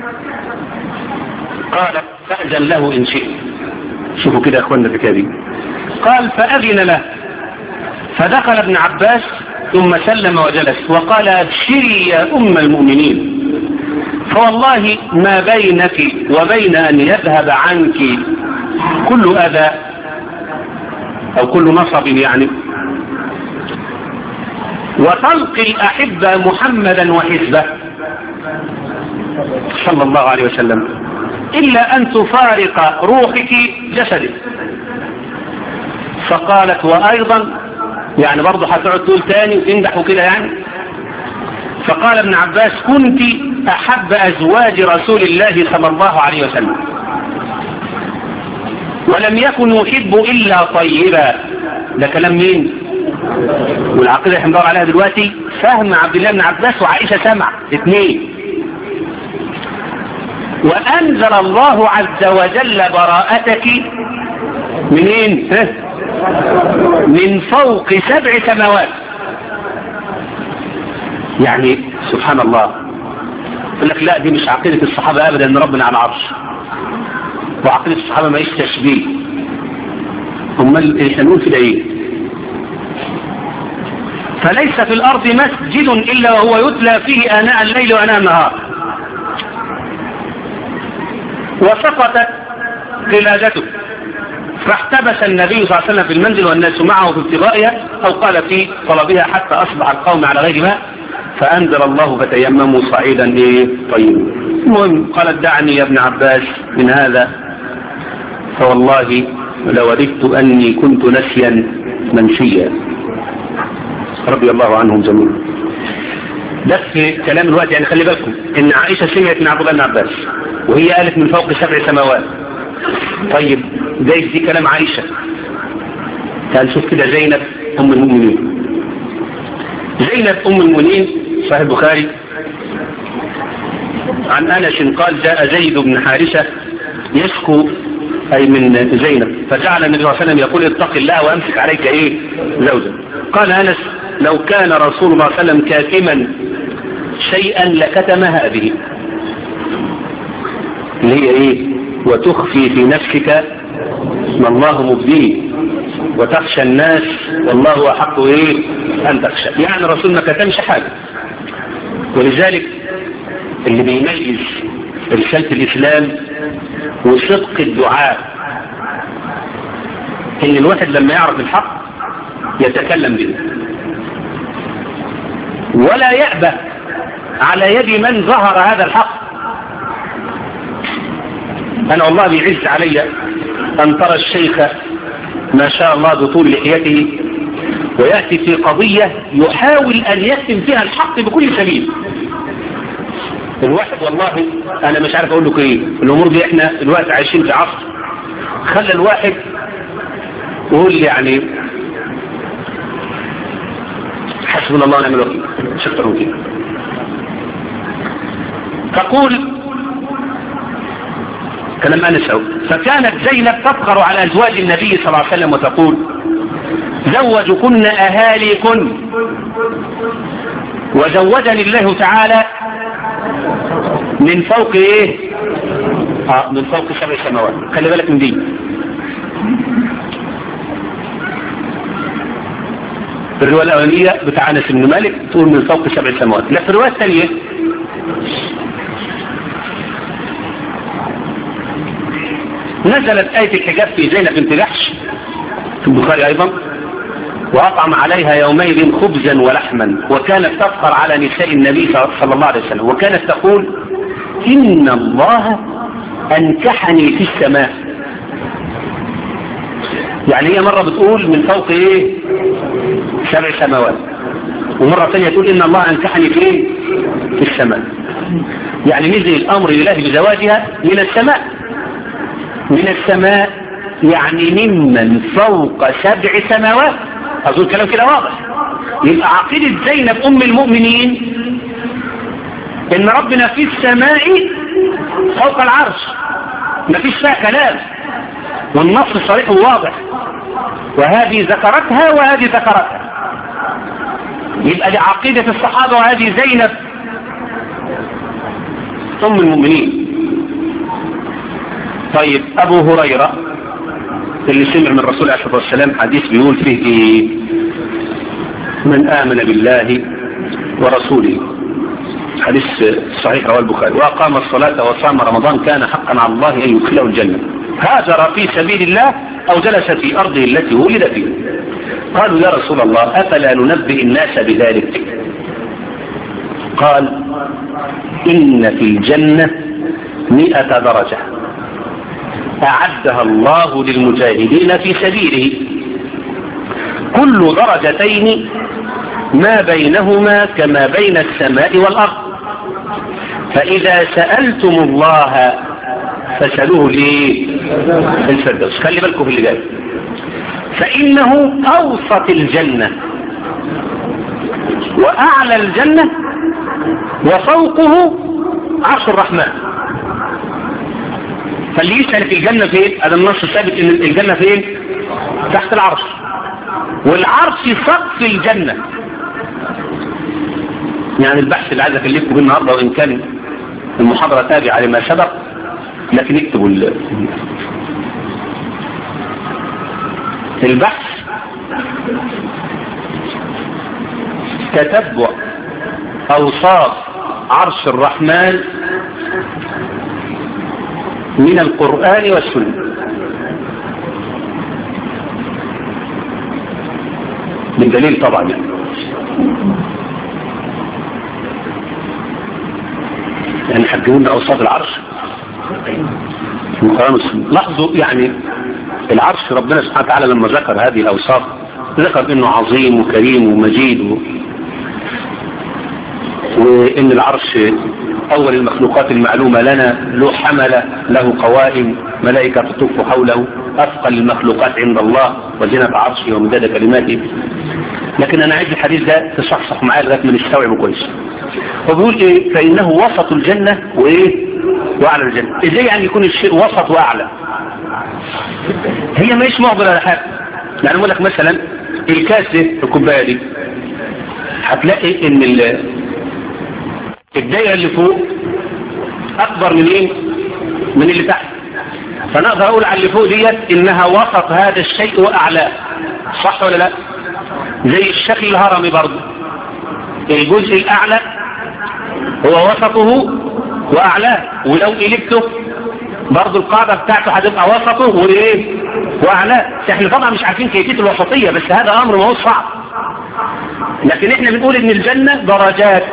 قال فأذن له إن شئت شوفوا كده يا أخوانا في كذي قال فأذن له فدخل ابن عباس ثم سلم وجلس وقال ابشري يا أم المؤمنين فوالله ما بينك وبين أن يذهب عنك كل أذى أو كل نصب يعني وتلقي الأحبة محمدا وحزبه صلى الله عليه وسلم إلا أن تفارق روحك جسدك فقالت وأيضا يعني برضه هتقعد تقول تاني وتنجح وكده يعني فقال ابن عباس كنت أحب أزواج رسول الله صلى الله عليه وسلم ولم يكن يحب إلا طيبا ده كلام مين والعقيدة اللي هندور عليها دلوقتي فهم عبد الله بن عباس وعائشة سمع اثنين وأنزل الله عز وجل براءتك منين من فوق سبع سماوات يعني سبحان الله يقول لك لا دي مش عقيدة الصحابة أبدا أن ربنا على العرش وعقيدة الصحابة ما تشبيه امال احنا نقول كده ايه فليس في الأرض مسجد إلا وهو يتلى فيه آناء الليل وآناء النهار وسقطت قلادته فاحتبس النبي صلى الله عليه وسلم في المنزل والناس معه في ابتغائها أو قال في طلبها حتى أصبح القوم على غير ماء فأنزل الله فتيمموا صعيدا إيه طيب المهم قالت دعني يا ابن عباس من هذا فوالله لوددت أني كنت نسيا منسيا رضي الله عنهم جميعا ده في كلام الوقت يعني خلي بالكم ان عائشة سمعت من عبد الله بن عباس وهي قالت من فوق سبع سماوات طيب ده دي كلام عائشة كان شوف كده زينب ام المؤمنين زينب ام المؤمنين صحيح البخاري عن انس قال جاء زيد بن حارثة يشكو أي من زينب فجعل النبي صلى الله عليه وسلم يقول اتق الله وأمسك عليك إيه زوجا قال أنس لو كان رسول الله صلى الله عليه وسلم كاتما شيئا لكتم هذه اللي هي إيه وتخفي في نفسك ما الله مبديه وتخشى الناس والله أحق إيه أن تخشى يعني الرسول ما كتمش حاجة ولذلك اللي بيميز رسالة الإسلام وصدق الدعاء ان الواحد لما يعرف الحق يتكلم به ولا يأبى على يد من ظهر هذا الحق انا والله بيعز علي ان ترى الشيخ ما شاء الله بطول لحيته ويأتي في قضية يحاول ان يكتم فيها الحق بكل سبيل الواحد والله انا مش عارف اقول لك ايه الامور دي احنا دلوقتي عايشين في عصر خلى الواحد يقول يعني حسبنا الله ونعم الوكيل شكرا وكيل تقول كلام انس اهو فكانت زينب تفخر على ازواج النبي صلى الله عليه وسلم وتقول زوجكن اهاليكن وزوجني الله تعالى من فوق ايه اه من فوق سبع سماوات خلي بالك من دي في الرواية الأولانية بتاع أنس بن مالك تقول من فوق سبع سماوات لا في الرواية الثانية نزلت آية الحجاب في زينب بنت جحش في البخاري أيضا وأطعم عليها يومئذ خبزا ولحما وكانت تفخر على نساء النبي صلى الله عليه وسلم وكانت تقول إن الله أنكحني في السماء يعني هي مرة بتقول من فوق إيه سبع سماوات ومرة ثانية تقول إن الله أنكحني فين في السماء يعني نزل الأمر لله بزواجها من السماء من السماء يعني ممن فوق سبع سماوات أظن الكلام كده واضح يبقى عقيدة زينب أم المؤمنين إن ربنا في السماء فوق العرش ما فيش فيها كلام والنص صريح وواضح وهذه ذكرتها وهذه ذكرتها يبقى دي عقيدة الصحابة وهذه زينب أم المؤمنين طيب أبو هريرة اللي سمع من الرسول عليه الصلاة والسلام حديث بيقول فيه إيه من آمن بالله ورسوله حديث صحيح رواه البخاري وأقام الصلاة وصام رمضان كان حقا على الله أن يدخله الجنة هاجر في سبيل الله أو جلس في أرضه التي ولد فيها قالوا يا رسول الله أفلا ننبئ الناس بذلك قال إن في الجنة مئة درجة أعدها الله للمجاهدين في سبيله كل درجتين ما بينهما كما بين السماء والأرض فإذا سألتم الله فسألوه ليه الفردوس خلي بالكم في اللي جاي فإنه أوسط الجنة وأعلى الجنة وفوقه عرش الرحمن فاللي يسأل في الجنة فين هذا النص ثابت ان الجنة فين تحت العرش والعرش سقف الجنة يعني البحث اللي عايز اكلفكم بيه النهارده وان كان المحاضرة تابعة لما سبق لكن اكتبوا ال- البحث تتبع اوصاف عرش الرحمن من القرآن والسنة بالدليل طبعا يعني. يعني حجبوا لنا اوصاف العرش في القرآن والسنة لاحظوا يعني العرش ربنا سبحانه وتعالى لما ذكر هذه الاوصاف ذكر انه عظيم وكريم ومجيد و... وان العرش اول المخلوقات المعلومة لنا له حملة له قوائم ملائكة تطوف حوله اثقل المخلوقات عند الله وزنة عرشه ومداد كلماته لكن انا عايز الحديث ده تصحصح معايا لغايه ما نستوعبه كويس هو بيقول ايه فانه وسط الجنة وايه واعلى الجنة ازاي يعني يكون الشيء وسط واعلى هي مش معضلة ولا حاجة يعني اقول لك مثلا الكاسة الكوباية دي هتلاقي ان ال- الدايرة اللي فوق اكبر من ايه من اللي تحت فانا اقدر اقول على اللي فوق ديت انها وسط هذا الشيء واعلاه صح ولا لا زي الشكل الهرمي برضه الجزء الاعلى هو وسطه واعلاه ولو قلبته برضه القاعدة بتاعته هتبقى وسطه وايه واعلاه احنا طبعا مش عارفين كيفية الوسطية بس هذا امر ما هو صعب لكن احنا بنقول ان الجنة درجات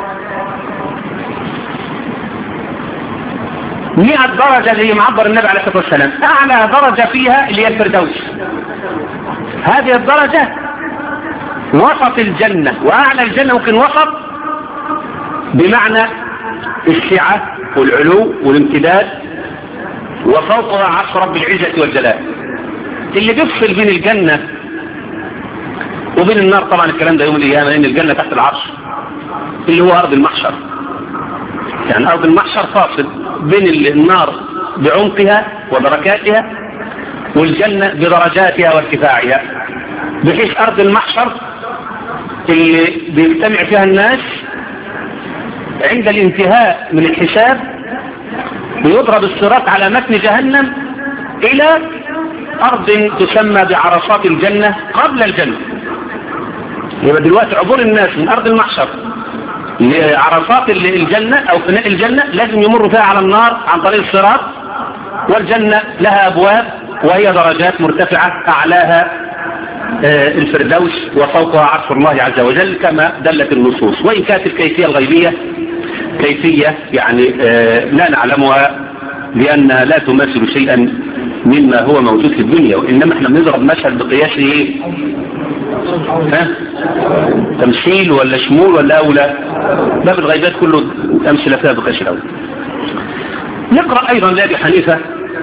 مئة درجة زي ما عبر النبي عليه الصلاة والسلام اعلى درجة فيها اللي هي الفردوس هذه الدرجة وسط الجنة واعلى الجنة ممكن وسط بمعنى السعة والعلو والامتداد وفوقها عرش رب العزة والجلال اللي بيفصل بين الجنة وبين النار طبعا الكلام ده يوم القيامة لأن الجنة تحت العرش اللي هو أرض المحشر يعني أرض المحشر فاصل بين النار بعمقها ودركاتها والجنة بدرجاتها وارتفاعها بحيث أرض المحشر اللي بيجتمع فيها الناس عند الانتهاء من الحساب بيضرب الصراط على متن جهنم إلى أرض تسمى بعرصات الجنة قبل الجنة يبقى دلوقتي عبور الناس من أرض المحشر لعرصات الجنة أو فناء الجنة لازم يمروا فيها على النار عن طريق الصراط والجنة لها أبواب وهي درجات مرتفعة أعلاها آه، الفردوس وفوقها عرش الله عز وجل كما دلت النصوص وإن كانت الكيفية الغيبية كيفية يعني آه، لا نعلمها لأنها لا تمثل شيئا مما هو موجود في الدنيا وإنما احنا بنضرب مشهد بقياس ايه ها تمثيل ولا شمول ولا أولى باب الغيبات كله أمثلة فيها بقياس الأولى نقرأ أيضا لأبي حنيفة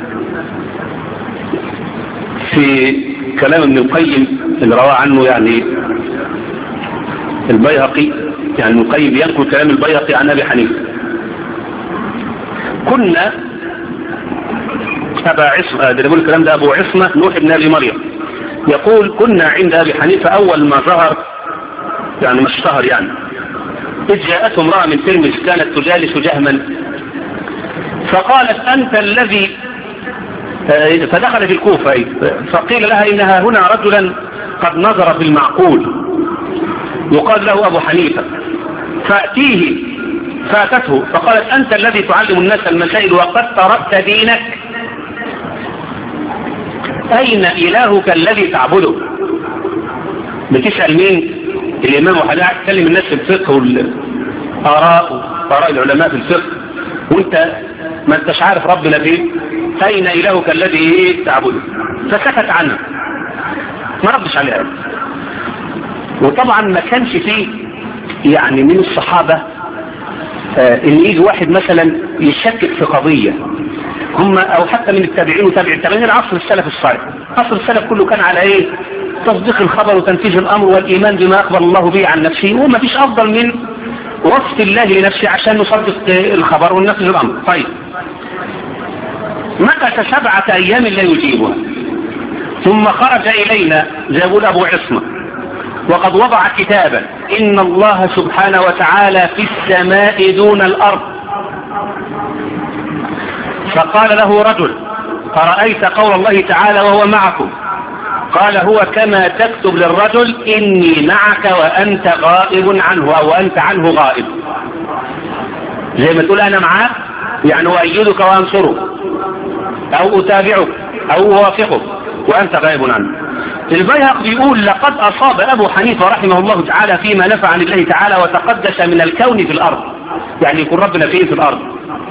في كلام ابن القيم اللي رواه عنه يعني البيهقي يعني ابن القيم ينقل كلام البيهقي عن ابي حنيفه كنا ابا عصمه ده بيقول الكلام ده ابو عصمه نوح بن ابي مريم يقول كنا عند ابي حنيفه اول ما ظهر يعني ما اشتهر يعني اذ جاءته امراه من ترمز كانت تجالس جهما فقالت انت الذي فدخل في الكوفة أي. فقيل لها إنها هنا رجلا قد نظر في المعقول يقال له أبو حنيفة فأتيه فاتته فقالت أنت الذي تعلم الناس المسائل وقد تركت دينك أين إلهك الذي تعبده بتسأل مين الإمام وحديث تكلم الناس في الفقه والآراء وآراء العلماء في الفقه وانت ما انتش عارف ربنا فين أين إلهك الذي تعبده فسكت عنه ما ردش عليها وطبعا ما كانش فيه يعني من الصحابة آه ان يجي واحد مثلا يشكك في قضية هم او حتى من التابعين وتابع التابعين العصر السلف الصالح عصر السلف كله كان على ايه تصديق الخبر وتنفيذ الامر والايمان بما اخبر الله به عن نفسه وما فيش افضل من وصف الله لنفسه عشان نصدق الخبر وننفذ الامر طيب مكث سبعة ايام لا يجيبها ثم خرج الينا زي يقول ابو عصمة وقد وضع كتابا إن الله سبحانه وتعالى في السماء دون الأرض فقال له رجل أرأيت قول الله تعالى وهو معكم قال هو كما تكتب للرجل إني معك وأنت غائب عنه أو أنت عنه غائب زي ما تقول أنا معاك يعني أؤيدك وأنصرك أو أتابعك أو أوافقك وأنت غائب عنه البيهق بيقول لقد أصاب أبو حنيفة رحمه الله تعالى فيما نفع عن الله تعالى وتقدس من الكون في الأرض يعني يكون ربنا فيه في الأرض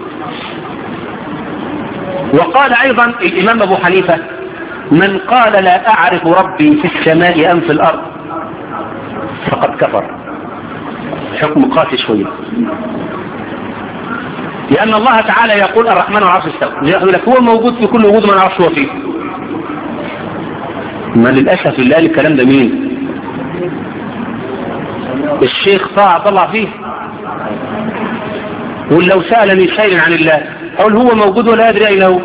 وقال أيضا الإمام أبو حنيفة من قال لا أعرف ربي في السماء أم في الأرض فقد كفر حكم قاسي شوية لأن الله تعالى يقول الرحمن العرش استوى يقول لك هو موجود في كل وجود من عرش هو فيه ما للأسف اللي قال الكلام ده مين الشيخ طاع طلع فيه ولو سألني شيء عن الله أقول هو موجود ولا أدري أين هو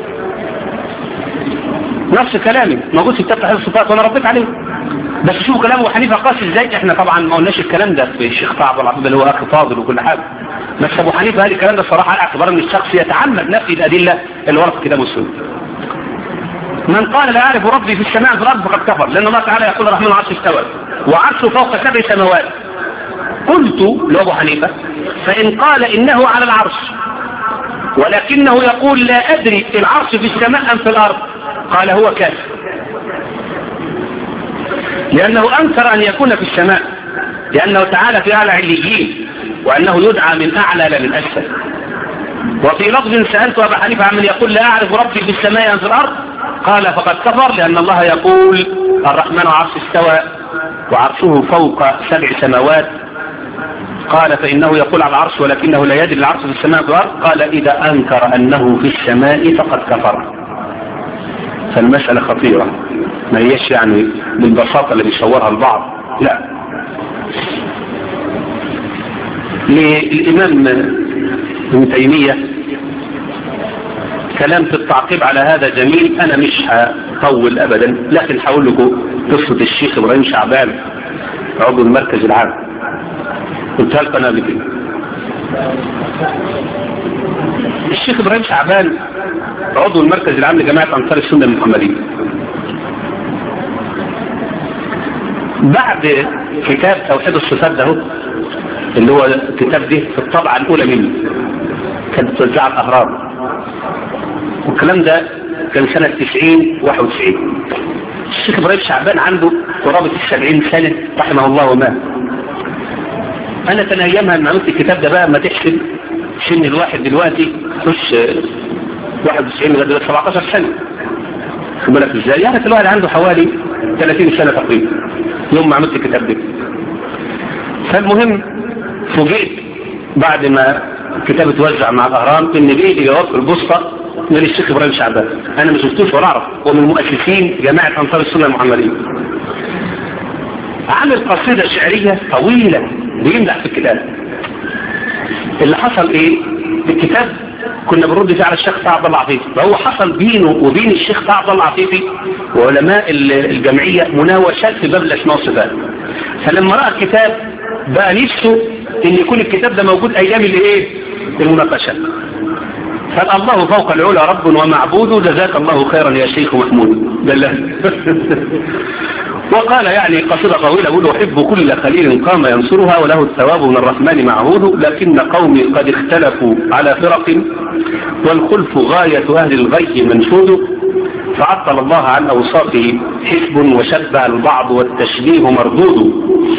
نفس كلامي موجود في كتاب تحرير الصفات وانا رديت عليه بس شوفوا كلام ابو حنيفه قاسي ازاي احنا طبعا ما قلناش الكلام ده في الشيخ طه العبد اللي هو اخ فاضل وكل حاجه بس ابو حنيفه قال الكلام ده الصراحه على اعتبار ان الشخص يتعمد نفي الادله اللي ورد في كتاب السنه من قال لا اعرف ربي في السماء في الارض فقد كفر لان الله تعالى يقول الرحمن العرش استوى وعرشه فوق سبع سماوات قلت لابو حنيفه فان قال انه على العرش ولكنه يقول لا ادري العرش في السماء ام في الارض قال هو كافر لأنه أنكر أن يكون في السماء لأنه تعالى في أعلى عليين وأنه يدعى من أعلى لا من أسفل وفي لفظ سألت أبا حنيفة عن من يقول لا أعرف ربي في السماء أم في الأرض قال فقد كفر لأن الله يقول الرحمن عرش استوى وعرشه فوق سبع سماوات قال فإنه يقول على العرش ولكنه لا يدري العرش في السماء في الأرض قال إذا أنكر أنه في السماء فقد كفر فالمسألة خطيرة ما هيش يعني بالبساطة اللي بيصورها البعض لا للإمام ابن تيمية كلام في التعقيب على هذا جميل أنا مش هطول أبدا لكن هقول لكم قصة الشيخ إبراهيم شعبان عضو المركز العام قلتها لكم أنا قبل كده الشيخ إبراهيم شعبان عضو المركز العام لجماعة أنصار السنة المحمدية بعد كتاب توحيد الصفات ده اللي هو الكتاب ده في الطبعة الأولى منه كانت بتوزع الأهرام والكلام ده كان سنة 90 91 الشيخ إبراهيم شعبان عنده قرابة السبعين سنة رحمه الله ومات أنا كان أيامها لما عملت الكتاب ده بقى ما تحسب سن الواحد دلوقتي خش 91 لغايه 17 سنه خد بالك ازاي يعني الواحد عنده حوالي 30 سنه تقريبا يوم ما عملت الكتاب ده فالمهم فوجئت بعد ما الكتاب اتوزع مع الاهرام ان بيجي جواب في البوسطه من الشيخ ابراهيم شعبان انا ما شفتوش ولا اعرف هو من مؤسسين جماعه انصار السنه المحمديه عامل قصيده شعريه طويله بيمدح في الكتاب اللي حصل ايه الكتاب كنا بنرد فيه على الشيخ عبد الله عفيفي فهو حصل بينه وبين الشيخ عبد الله عفيفي وعلماء الجمعية مناوشات في باب الاسماء والصفات فلما رأى الكتاب بقى نفسه ان يكون الكتاب ده موجود ايام اللي ايه المناقشة فالله فوق العلا رب ومعبود جزاك الله خيرا يا شيخ محمود بالله وقال يعني قصيدة طويلة يقول أحب كل خليل قام ينصرها وله الثواب من الرحمن معهود لكن قومي قد اختلفوا على فرق والخلف غاية أهل الغي منشود فعطل الله عن أوصافه حسب وشبه البعض والتشبيه مردود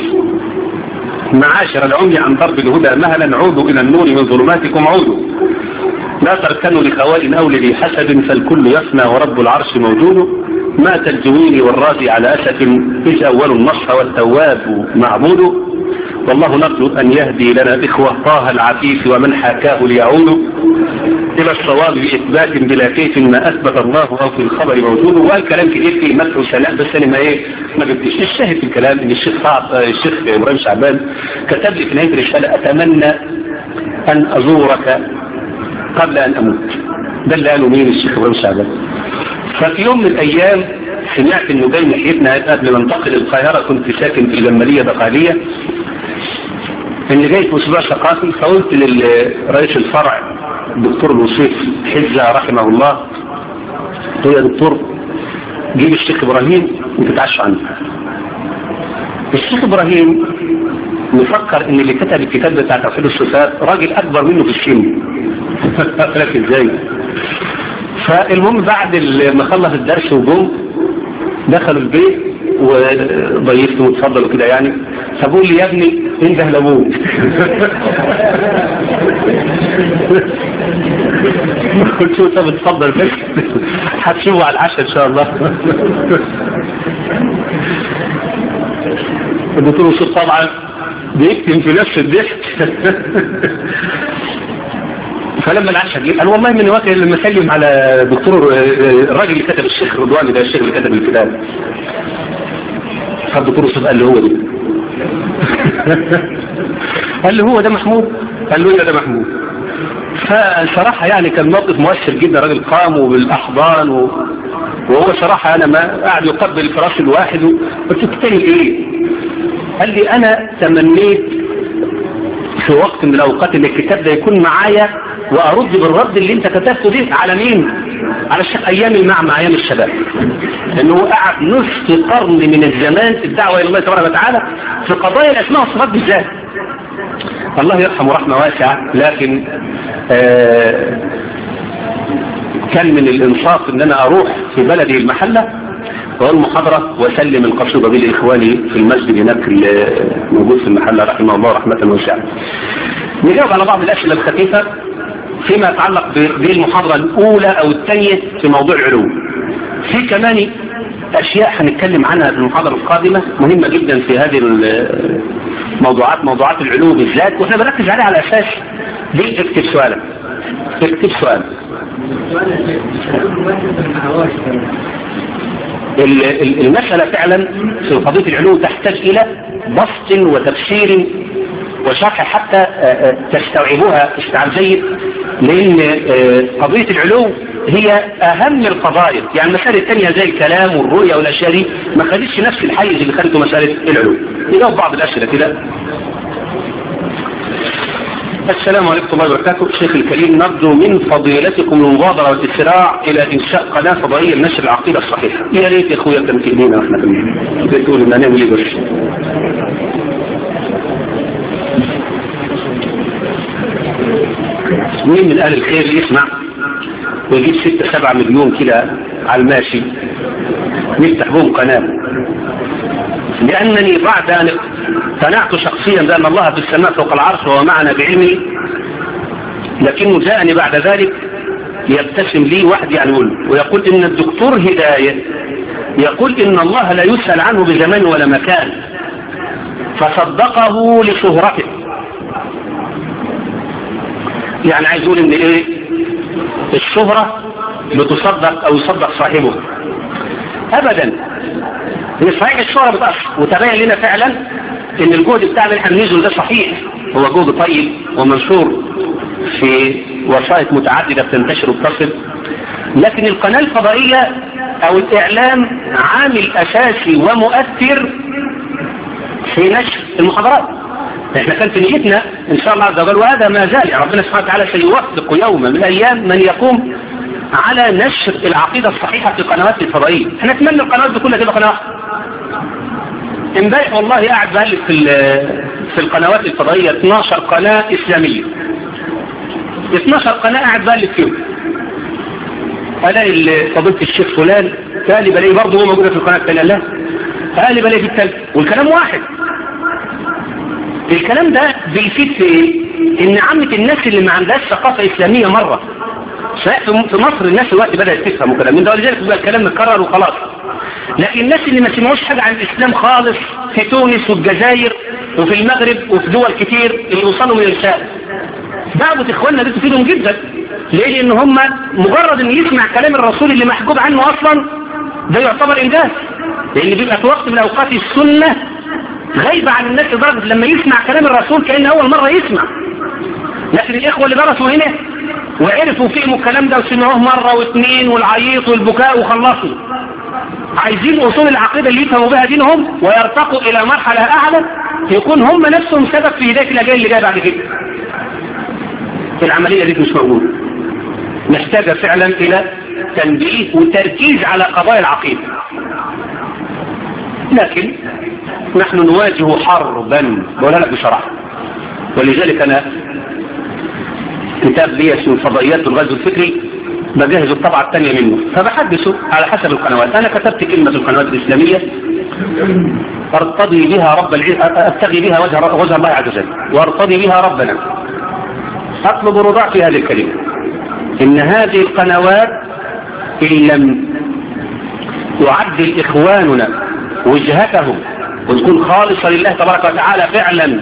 معاشر العمي عن ضرب الهدى مهلا عودوا إلى النور من ظلماتكم عودوا لا تركنوا لخوال أو لذي حسد فالكل يفنى ورب العرش موجود مات الجويل والرازي على أسف إذ أول النصح والتواب معبود والله نرجو أن يهدي لنا إخوة طه العفيف ومن حكاه ليعود إلى الصواب بإثبات بلا كيف ما أثبت الله أو في الخبر موجود والكلام كتير في مدح وسلام بس أنا ما إيه ما جبتش الشاهد في الكلام إن الشيخ الشيخ إبراهيم شعبان كتب لي في نهاية الرسالة أتمنى أن أزورك قبل أن أموت ده اللي قاله مين الشيخ إبراهيم شعبان ففي يوم من الأيام سمعت انه جاي ناحيتنا قبل ما انتقل القاهرة كنت ساكن في الجمالية بقالية ان جاي في اسبوع ثقافي فقلت للرئيس الفرع الدكتور الوصيف حزة رحمه الله قلت يا دكتور جيب الشيخ ابراهيم وتتعشى عنه الشيخ ابراهيم مفكر ان اللي كتب الكتاب بتاع توحيد الصفات راجل اكبر منه في السن لك ازاي فالمهم بعد ما خلص الدرس وجم دخلوا البيت وضيفته وتفضل وكده يعني فبقول لي يا ابني انده لابوك قلت له طب اتفضل بس هتشوفه على العشاء ان شاء الله الدكتور وصول طبعا بيكتم في نفس الضحك فلما العشاء جه قال والله من وقت لما سلم على دكتور الراجل اللي كتب الشيخ رضواني ده الشيخ اللي كتب الكتاب فالدكتور وصول قال له هو ده قال له هو ده محمود قال له ده محمود فصراحة يعني كان موقف مؤثر جدا راجل قام وبالأحضان و... وهو صراحة أنا ما قاعد يقبل الفراش الواحد قلت بتعمل إيه قال لي أنا تمنيت في وقت من الأوقات ان الكتاب ده يكون معايا وأرد بالرد اللي انت كتبته دي على مين على الشيخ أيام المعمى أيام الشباب لأنه قعد نصف قرن من الزمان في الدعوة إلى الله تبارك وتعالى في قضايا الأسماء والصفات بالذات الله يرحمه رحمة واسعة لكن آه كان من الإنصاف ان انا اروح في بلدي المحلة والمحاضرة وسلم القصيدة دي لإخواني في المسجد هناك اللي موجود في المحلة رحمه الله رحمة واسعة نجاوب على بعض الأسئلة الخفيفة فيما يتعلق بالمحاضرة الأولى أو الثانية في موضوع العلوم في كمان أشياء هنتكلم عنها في المحاضرة القادمة مهمة جدا في هذه الموضوعات موضوعات العلوم بالذات واحنا بنركز عليها على أساس دي اكتب سؤالك اكتب سؤال المسألة فعلا في قضية العلوم تحتاج إلى بسط وتفسير وشرح حتى تستوعبوها استيعاب جيد لأن قضية العلوم هي أهم القضايا يعني المسائل الثانية زي الكلام والرؤية والأشياء دي ما خدتش نفس الحيز اللي خدته مسألة العلوم نجاوب بعض الأسئلة كده السلام عليكم الله وبركاته شيخ الكريم نرجو من فضيلتكم المبادرة والإسراع إلى إنشاء قناة فضائية لنشر العقيدة الصحيحة يا ريت يا أخويا كان في إيدينا وإحنا كمان بتقول إن هنعمل إيه بس مين من أهل الخير يسمع ويجيب ستة سبعة مليون كده على الماشي نفتح بهم قناة لأنني بعد أن اقتنعت شخصيا بأن الله في السماء فوق العرش وهو معنا بعلمه لكنه جاءني بعد ذلك يبتسم لي واحد يعني يقول ويقول إن الدكتور هداية يقول إن الله لا يسأل عنه بزمان ولا مكان فصدقه لشهرته يعني عايز يقول إن إيه الشهرة بتصدق أو يصدق صاحبه أبدا هي صحيح الشهرة بتأثر وتبين لنا فعلا ان الجهد بتاعنا احنا بننزل ده صحيح هو جهد طيب ومنشور في وسائط متعددة بتنتشر وبتصل لكن القناة الفضائية او الاعلام عامل اساسي ومؤثر في نشر المحاضرات احنا كانت نيتنا ان شاء الله عز وجل وهذا ما زال ربنا سبحانه وتعالى سيوفق يوما من الايام من يقوم على نشر العقيدة الصحيحة في القنوات الفضائية احنا نتمنى القنوات دي كلها تبقى قناة امبارح والله قاعد بقلب في في القنوات الفضائية 12 قناة اسلامية 12 قناة قاعد بقلب فيهم الاقي فضيلة الشيخ فلان قال لي بلاقي برضه هو موجودة في القناة الثانية لا قال لي بلاقي في الثالثة والكلام واحد الكلام ده بيفيد في ايه؟ ان عامة الناس اللي ما عندهاش ثقافة اسلامية مرة صحيح في مصر الناس دلوقتي بدأت تفهم وكلام من ده ولذلك بقى الكلام متكرر وخلاص لكن الناس اللي ما سمعوش حاجة عن الإسلام خالص في تونس والجزائر وفي المغرب وفي دول كتير اللي وصلوا من الرسالة دعوة إخواننا دي تفيدهم جدا ليه لأن هم مجرد أن يسمع كلام الرسول اللي محجوب عنه أصلا ده يعتبر إنجاز لأن بيبقى في وقت من أوقات السنة غايبة عن الناس لدرجة لما يسمع كلام الرسول كأن أول مرة يسمع لكن الإخوة اللي درسوا هنا وعرفوا فهموا الكلام ده وسمعوه مرة واثنين والعيط والبكاء وخلصوا عايزين اصول العقيدة اللي يفهموا بها دينهم ويرتقوا الى مرحلة اعلى يكون هم نفسهم سبب في هداية الاجيال اللي جايه بعد كده العملية دي مش موجودة محتاجة فعلا الى تنبيه وتركيز على قضايا العقيدة لكن نحن نواجه حربا بقولها لك بصراحة ولذلك انا كتاب لي اسمه فضائيات الغزو الفكري بجهز الطبعة الثانية منه فبحدثه على حسب القنوات انا كتبت كلمة القنوات الاسلامية ارتضي بها رب العز ابتغي بها وجه, وجه الله عز وجل وارتضي بها ربنا اطلب رضاع في هذه الكلمة ان هذه القنوات ان لم يعدل اخواننا وجهتهم وتكون خالصة لله تبارك وتعالى فعلا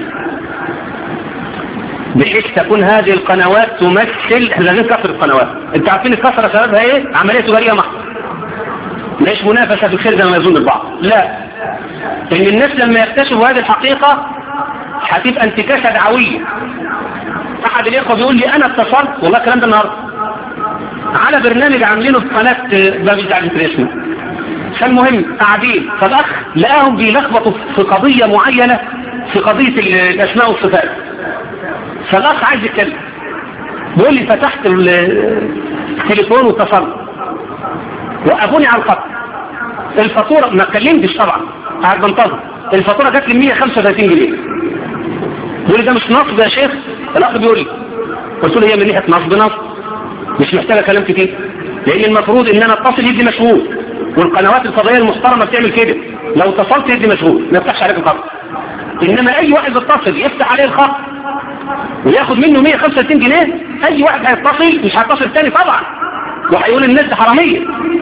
بحيث تكون هذه القنوات تمثل احنا لازم كسر القنوات انتوا عارفين الكسرة سببها ايه عملية تجارية محضة مش منافسة في الخير زي ما يظن البعض لا ان الناس لما يكتشفوا هذه الحقيقة هتبقى انتكاسة دعوية احد الاخوة بيقول لي انا اتصلت والله الكلام ده النهارده على برنامج عاملينه في قناة باب بتاع الانترناشونال فالمهم قاعدين فالاخ لقاهم بيلخبطوا في قضية معينة في قضية الاسماء والصفات فالاخ عايز يتكلم بيقول لي فتحت التليفون واتصلت وقفوني على الخط الفاتورة ما اتكلمتش طبعا قاعد بنتظر الفاتورة جات لي 135 جنيه بيقول لي ده مش نصب يا شيخ الاخ بيقول لي قلت له هي من ناحيه نصب نصب مش محتاجه كلام كتير لان المفروض ان انا اتصل يدي مشغول والقنوات الفضائيه المحترمه بتعمل كده لو اتصلت يدي مشغول ما يفتحش عليك الخط انما اي واحد يتصل يفتح عليه الخط وياخد منه 135 جنيه اي واحد هيتصل مش هيتصل تاني طبعا وهيقول الناس دي حراميه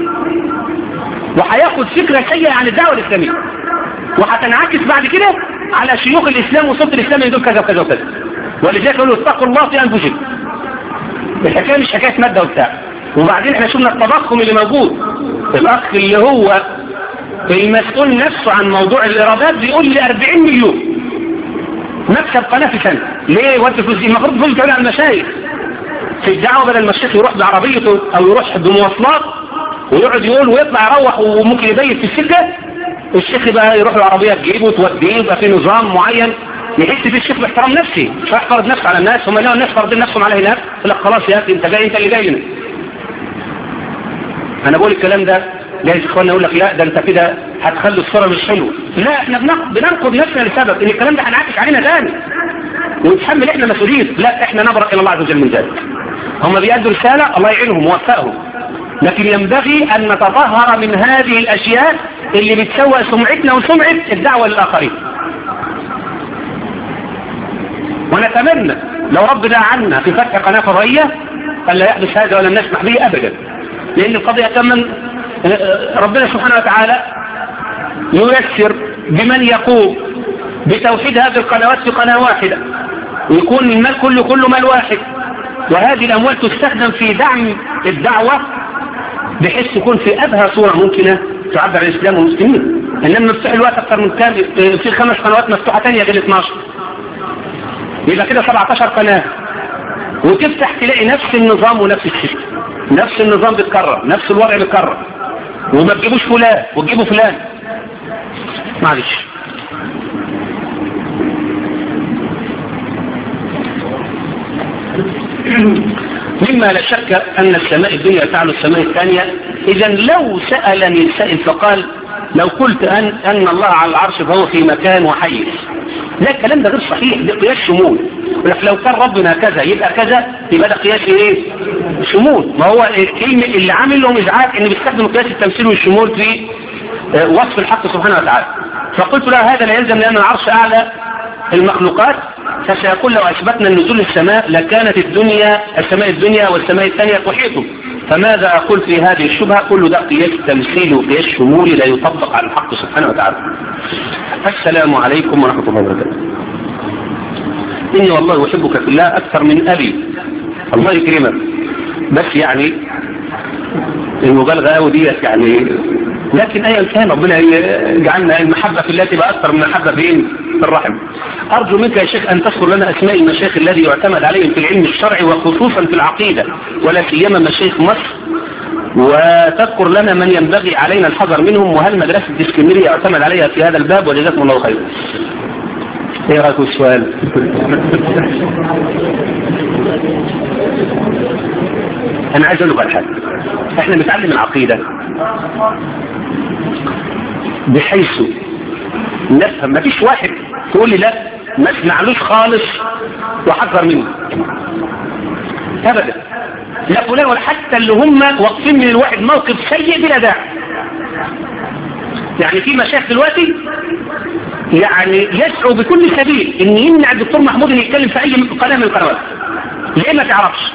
وهياخد فكره سيئه عن الدعوه الاسلاميه وهتنعكس بعد كده على شيوخ الاسلام وصوت الاسلام يقول كذا وكذا وكذا ولذلك يقولوا اتقوا الله في انفسكم الحكايه مش حكايه ماده وبتاع وبعدين احنا شفنا التضخم اللي موجود الاخ اللي هو المسؤول نفسه عن موضوع الايرادات بيقول لي 40 مليون مكسب قناه في سنه ليه وانت فلوس دي المفروض فلوس على المشايخ في الدعوه بدل ما الشيخ يروح بعربيته او يروح بمواصلات ويقعد يقول ويطلع يروح وممكن يبيت في السكه الشيخ بقى يروح العربيه تجيبه وتوديه يبقى في نظام معين يحس فيه الشيخ باحترام نفسي مش راح يفرض نفسه على الناس هم لقوا الناس فرضين نفسهم على هناك يقول لك خلاص يا اخي انت جاي انت اللي جاي لنا انا بقول الكلام ده جايز اخواننا يقول لك لا ده انت كده هتخلي الصوره مش حلوه لا احنا بننقض نفسنا لسبب ان الكلام ده هنعكس علينا تاني ونتحمل احنا مسؤوليه لا احنا نبرأ الى الله عز وجل من ذلك هم بيأدوا رساله الله يعينهم ووفقهم لكن ينبغي ان نتطهر من هذه الاشياء اللي بتسوى سمعتنا وسمعة الدعوة للآخرين ونتمنى لو ربنا عنا في فتح قناة فضائية فلا يحدث هذا ولن نسمح به أبدا لأن القضية كمن ربنا سبحانه وتعالى ييسر بمن يقوم بتوحيد هذه القنوات في قناة واحدة ويكون المال كله كله مال واحد وهذه الأموال تستخدم في دعم الدعوة بحيث تكون في أبهى صورة ممكنة تعبر عن الإسلام والمسلمين إنما مفتوح الوقت أكثر من كام في خمس قنوات مفتوحة تانية غير 12 يبقى كده 17 قناة وتفتح تلاقي نفس النظام ونفس الشيء نفس النظام بيتكرر نفس الوضع بيتكرر وما تجيبوش فلان وتجيبوا فلان معلش مما لا شك أن السماء الدنيا تعلو السماء الثانية إذا لو سألني سائل فقال لو قلت أن, أن الله على العرش فهو في مكان وحيز لا الكلام ده غير صحيح ده قياس شمول ولك لو كان ربنا كذا يبقى كذا يبقى ده قياس ايه شمول ما هو الكلمة اللي عامل لهم ازعاج ان بيستخدموا قياس التمثيل والشمول في وصف الحق سبحانه وتعالى فقلت له هذا لا يلزم لأن العرش أعلى المخلوقات فسيقول لو أثبتنا النزول السماء لكانت الدنيا السماء الدنيا والسماء الثانية تحيطه فماذا أقول في هذه الشبهة كل ده قياس تمثيلي وقياس شمولي لا يطبق على الحق سبحانه وتعالى السلام عليكم ورحمة الله وبركاته إني والله أحبك في الله أكثر من أبي الله يكرمك بس يعني المبالغة أو ديت يعني لكن أي كان ربنا يجعلنا المحبة في الله تبقى أكثر من المحبة فين في الرحم أرجو منك يا شيخ أن تذكر لنا أسماء المشايخ الذي يعتمد عليهم في العلم الشرعي وخصوصا في العقيدة ولا سيما مشايخ مصر وتذكر لنا من ينبغي علينا الحذر منهم وهل مدرسة اسكندرية اعتمد عليها في هذا الباب وجزاكم الله خير ايه رايكم السؤال انا عايز اقول لك على حاجه احنا بنتعلم العقيده بحيث نفهم ما فيش واحد تقول لي لا ما اسمعلوش خالص وحذر منه ابدا لا فلان ولا حتى اللي هم واقفين من الواحد موقف سيء بلا داعي يعني في مشايخ دلوقتي يعني يسعوا بكل سبيل ان يمنع الدكتور محمود ان يتكلم في اي قناه من القنوات ليه ما تعرفش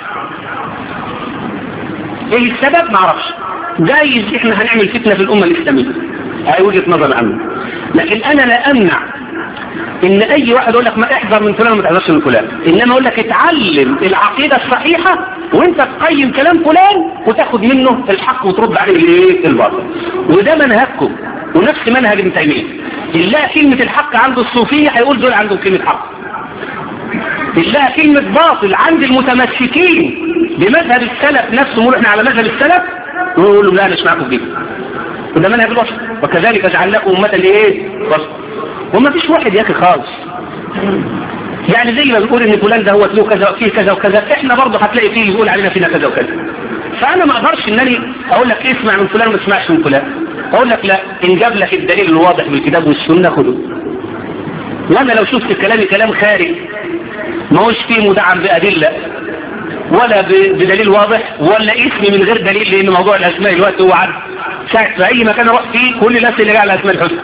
ايه السبب ما اعرفش جايز احنا هنعمل فتنه في الامه الاسلاميه هاي وجهه نظر عنه لكن انا لا امنع ان اي واحد يقول لك ما احذر من فلان وما تحذرش من فلان انما اقول لك اتعلم العقيده الصحيحه وانت تقيم كلام فلان وتاخد منه الحق وترد عليه الايه الباطل وده منهجكم ونفس منهج ابن تيميه الله كلمه الحق عند الصوفيه هيقول دول عندهم كلمه حق الله كلمه باطل عند المتمسكين بمذهب السلف نفسه يقول احنا على مذهب السلف ويقول له لا انا معاكم فيه وده منهج الوسط وكذلك جعلناكم امه لايه وسط وما فيش واحد يا اخي خالص يعني زي ما بنقول ان فلان ده هو له كذا فيه كذا وكذا احنا برضه هتلاقي فيه يقول علينا فينا كذا وكذا فانا ما اقدرش انني اقول لك اسمع من فلان وما تسمعش من فلان اقول لك لا ان جاب لك الدليل الواضح بالكتاب والسنه خده وانا لو شفت كلامي كلام خارج ما هوش فيه مدعم بادله ولا بدليل واضح ولا اسمي من غير دليل لان موضوع الاسماء دلوقتي هو عارف ساعة في اي مكان اروح فيه كل الناس اللي جايه على اسماء الحسنى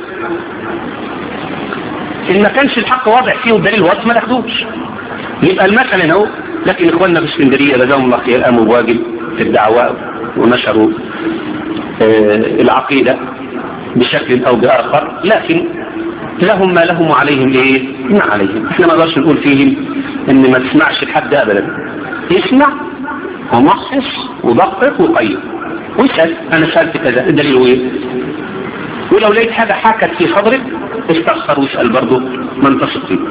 ان ما كانش الحق واضح فيه والدليل واضح ما تاخدوش يبقى المثل هنا اهو لكن اخواننا في اسكندريه جزاهم الله خير قاموا بواجب في الدعوه ونشروا آه العقيده بشكل او باخر لكن لهم ما لهم وعليهم ايه ما عليهم احنا ما نقدرش نقول فيهم ان ما تسمعش لحد ابدا اسمع ومحصص ودقق وقيم واسال انا سالت كذا الدليل ايه ولو لقيت حاجه حكت في صدرك استغفر واسال برضه من تثق فيه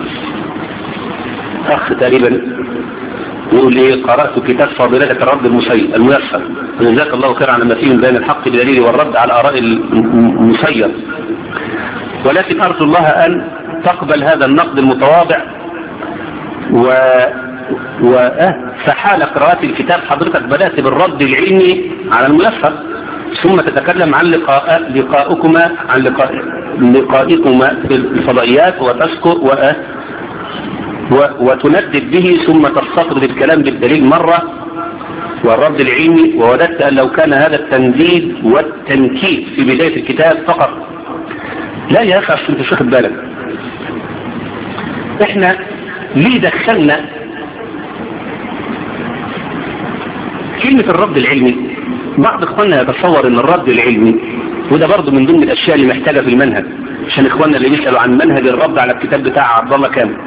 اخ تقريبا يقول ايه قرات كتاب فاضلة الرد المسير الميسر جزاك الله خيرا على ما فيه من بيان الحق بدليل والرد على اراء المسير ولكن ارجو الله ان تقبل هذا النقد المتواضع و و أه فحال قراءة الكتاب حضرتك بدأت بالرد العلمي على الميسر ثم تتكلم عن لقاء لقاؤكما عن لقاء لقائكما في الفضائيات وتذكر و و وتندد به ثم تستطرد الكلام بالدليل مرة والرد العلمي ووددت أن لو كان هذا التنديد والتنكيد في بداية الكتاب فقط لا يا أخي عشان مش واخد بالك احنا ليه دخلنا كلمة الرد العلمي بعض اخواننا يتصور ان الرد العلمي وده برضه من ضمن الاشياء اللي محتاجة في المنهج عشان اخواننا اللي بيسألوا عن منهج الرد على الكتاب بتاع عبد الله كامل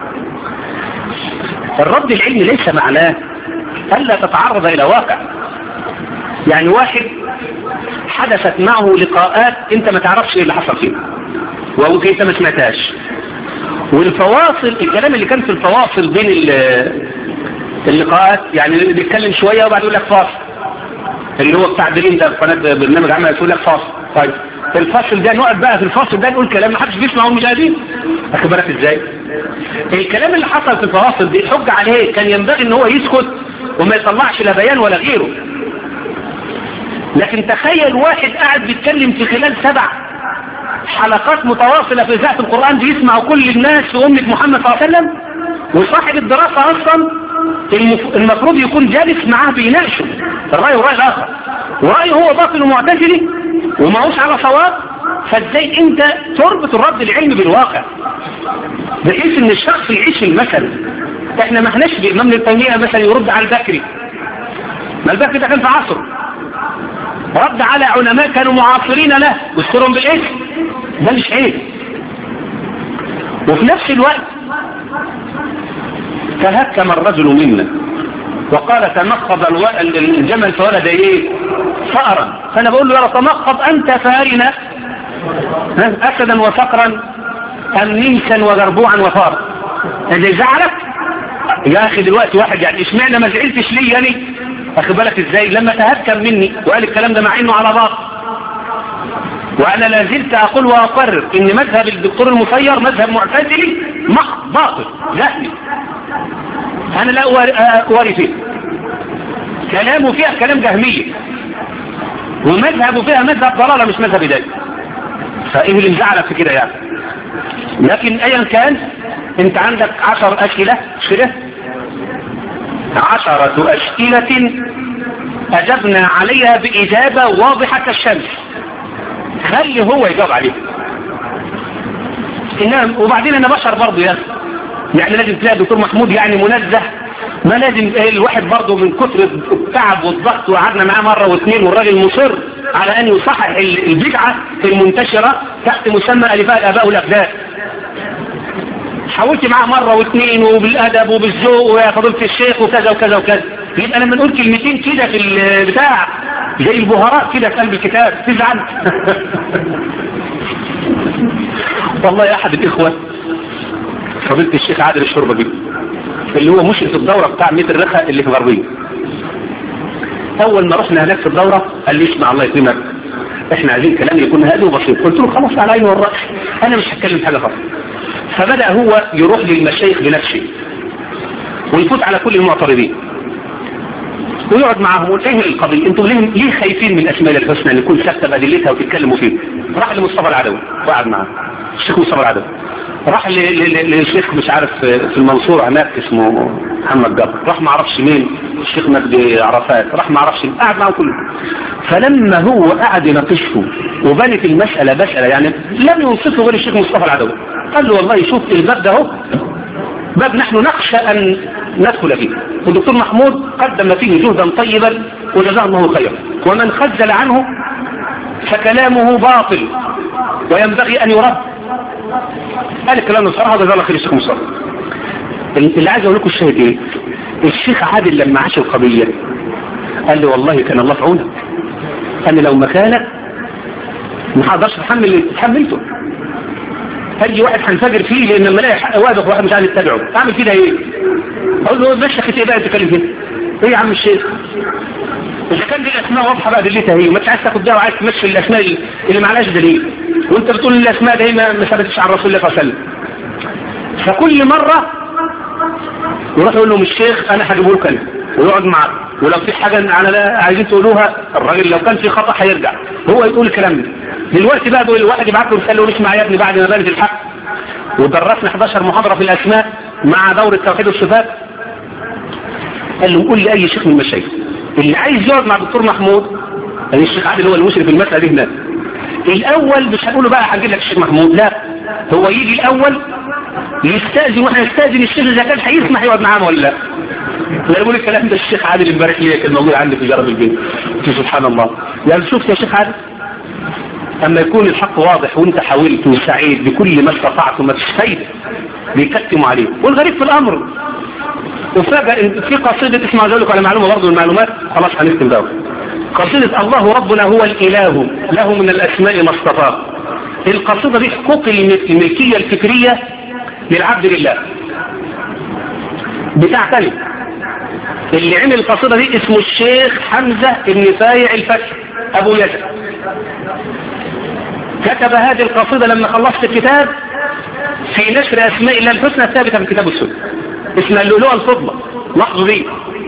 الرد العلمي ليس معناه الا تتعرض الى واقع يعني واحد حدثت معه لقاءات انت ما تعرفش ايه اللي حصل فيها وممكن انت ما سمعتهاش والفواصل الكلام اللي كان في الفواصل بين اللقاءات يعني بيتكلم شوية وبعد يقول لك فاصل اللي هو بتاع دريم ده قناة برنامج عمل يقول لك فاصل طيب في الفصل ده نقعد بقى في الفصل ده نقول كلام ما حدش بيسمعه المشاهدين واخد بالك ازاي الكلام اللي حصل في الفواصل دي حج عليه كان ينبغي ان هو يسكت وما يطلعش لا بيان ولا غيره لكن تخيل واحد قاعد بيتكلم في خلال سبع حلقات متواصلة في ذات القرآن بيسمع كل الناس في أمة محمد صلى الله عليه وسلم وصاحب الدراسة أصلا المفروض يكون جالس معاه بيناقشه الرأي ورأي الآخر ورأيه هو باطل ومعتزلي وماهوش على صواب فازاي انت تربط الرد العلمي بالواقع بحيث ان الشخص يعيش المثل احنا ما احناش بإمام ابن تيمية مثلا يرد على البكري ما البكري ده كان في عصره رد على علماء كانوا معاصرين له واذكرهم بالاسم ده مش عيب وفي نفس الوقت تهكم الرجل منا وقال تنقض الجمل فولد ايه فأرا فانا بقول له يا تنقض انت فارنا اسدا وفقرا ام نمسا وجربوعا وفارا اللي زعلك يا اخي دلوقتي واحد يعني اشمعنى ما زعلتش ليه يعني اخد بالك ازاي لما تهكم مني وقال الكلام ده مع انه على باطل وانا لا زلت اقول واقرر ان مذهب الدكتور المسير مذهب معتزلي محض باطل جهلي انا لا اوري فيه كلامه فيها كلام جهمية ومذهبه فيها مذهب ضلالة مش مذهب هداية فايه اللي مزعلك في كده يعني لكن ايا كان انت عندك عشر اسئلة مش كده عشرة اسئلة اجبنا عليها باجابة واضحة كالشمس خلي هو يجاوب عليها إنما وبعدين انا بشر برضه يا يعني لازم تلاقي الدكتور محمود يعني منزه ما لازم الواحد برضه من كتر التعب والضغط وقعدنا معاه مرة واثنين والراجل مصر على ان يصحح البدعة المنتشرة تحت مسمى الفاء الاباء والابناء حاولت معاه مرة واثنين وبالادب وبالذوق ويا فضيلة الشيخ وكذا وكذا وكذا يبقى لما نقول كلمتين كده في البتاع زي البهارات كده في قلب الكتاب تزعل والله احد الاخوة فضيلة الشيخ عادل الشربجي اللي هو مشرف الدورة بتاع ميت الرخة اللي في غربية اول ما رحنا هناك في الدورة قال لي اسمع الله يكرمك احنا عايزين كلام يكون هادي وبسيط قلت له خلاص على عيني والرأس انا مش هتكلم حاجة خالص فبدأ هو يروح للمشايخ بنفسه ويفوت على كل المعترضين ويقعد معاهم ويقول ايه القضية انتوا ليه, ليه خايفين من اسماء الحسنى ان يكون ثابته بادلتها وتتكلموا فيه راح لمصطفى العدوي وقعد معاه الشيخ مصطفى العدوي راح للشيخ مش عارف في المنصورة هناك اسمه محمد جبر راح ما عرفش مين الشيخ مجدي عرفات راح ما عرفش قعد معه كله فلما هو قعد يناقشه وبنت المسألة مسألة يعني لم ينصفه غير الشيخ مصطفى العدوي قال له والله شوف الباب ده اهو باب نحن نخشى ان ندخل فيه والدكتور محمود قدم فيه جهدا طيبا وجزاه الله خيرا ومن خزل عنه فكلامه باطل وينبغي ان يرد قال الكلام بصراحة جزاه الله خير الشيخ مصطفى اللي عايز اقول لكم الشاهد ايه الشيخ عادل لما عاش القضية قال لي والله كان الله في عونك انا لو مكانك ما هقدرش اتحمل اللي اتحملته هاجي واحد هنفجر فيه لان لما الاقي واقف واحد مش عارف يتبعه اعمل كده ايه اقول له ماشي ايه بقى تتكلم كده ايه يا عم الشيخ اذا كان دي الاسماء واضحه بقى دلتها هي ما عايز تاخد ده وعايز تمشي الاسماء اللي معلهاش دليل وانت بتقول الاسماء دي ما ما ثبتش عن رسول الله صلى الله عليه وسلم فكل مره يروح يقول لهم الشيخ انا هجيبه لكم ويقعد معاه ولو في حاجه على عايزين تقولوها الراجل لو كان في خطا هيرجع هو يقول الكلام ده دلوقتي بقى دول الواحد يبعت له رساله يقول اسمع يا ابني بعد ما بانت الحق ودرسنا 11 محاضره في الاسماء مع دوره توحيد والصفات قال له قول لي اي شيخ من المشايخ اللي عايز يقعد مع الدكتور محمود يعني الشيخ عادل هو المشرف المسألة دي هناك الاول مش هنقول له بقى هنجيب لك الشيخ محمود لا هو يجي الاول يستاذن واحنا نستاذن الشيخ اذا كان هيسمح يقعد معانا ولا لا لا يقول الكلام ده الشيخ عادل امبارح ليه كان موجود عندي في جرب البيت قلت سبحان الله يعني شفت يا شيخ عادل اما يكون الحق واضح وانت حاولت وسعيد بكل ما استطعت وما فيش فايده بيكتموا عليه والغريب في الامر وفجأة في قصيدة اسمها ذلك على معلومة برضه المعلومات خلاص هنكتب ده قصيدة الله ربنا هو الإله له من الأسماء ما اصطفاه القصيدة دي حقوق الملكية الفكرية للعبد لله بتاع تاني اللي عمل القصيدة دي اسمه الشيخ حمزة بن فايع الفتح أبو يزن كتب هذه القصيدة لما خلصت الكتاب في نشر أسماء الله الحسنى الثابتة في الكتاب السنة اسمها اللؤلؤة الفضة لاحظوا دي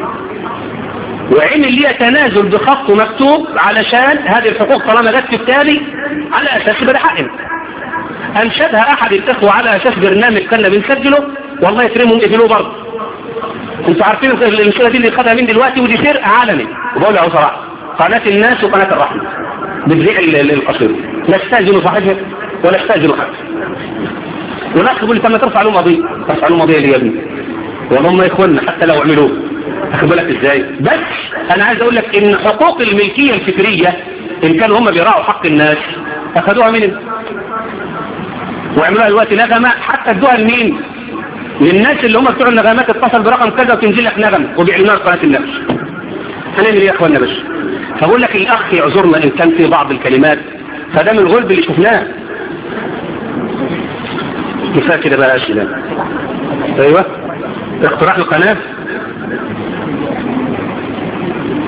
وعمل ليها تنازل بخط مكتوب علشان هذه الحقوق طالما جت في التالي على اساس يبقى حقنا انشدها احد الاخوة على اساس برنامج كنا بنسجله والله يكرمهم قبلوه برضه انتوا عارفين المشكلة دي اللي خدها من دلوقتي ودي فرقة عالمي وبقول له صراحة قناة الناس وقناة الرحمة بتذيع القصيدة لا استاذنوا صاحبها ولا استاذنوا حد والاخ يقول لي طب ما ترفع لهم قضيه ترفع لهم قضيه ليه يا ابني وهم اخواننا حتى لو عملوه اخد بالك ازاي بس انا عايز اقول لك ان حقوق الملكيه الفكريه ان كانوا هم بيراعوا حق الناس اخذوها من وعملوها دلوقتي نغمه حتى ادوها لمين للناس اللي هم بتوع النغمات اتصل برقم كذا وتنزل لك نغمه وبيعلنوها في قناه الناس هنعمل ايه يا اخوانا بس فبقول لك الاخ يعذرنا ان كان في بعض الكلمات فده من الغلب اللي شفناه كفاية كده بقى أسئلة أيوة اقتراح القناة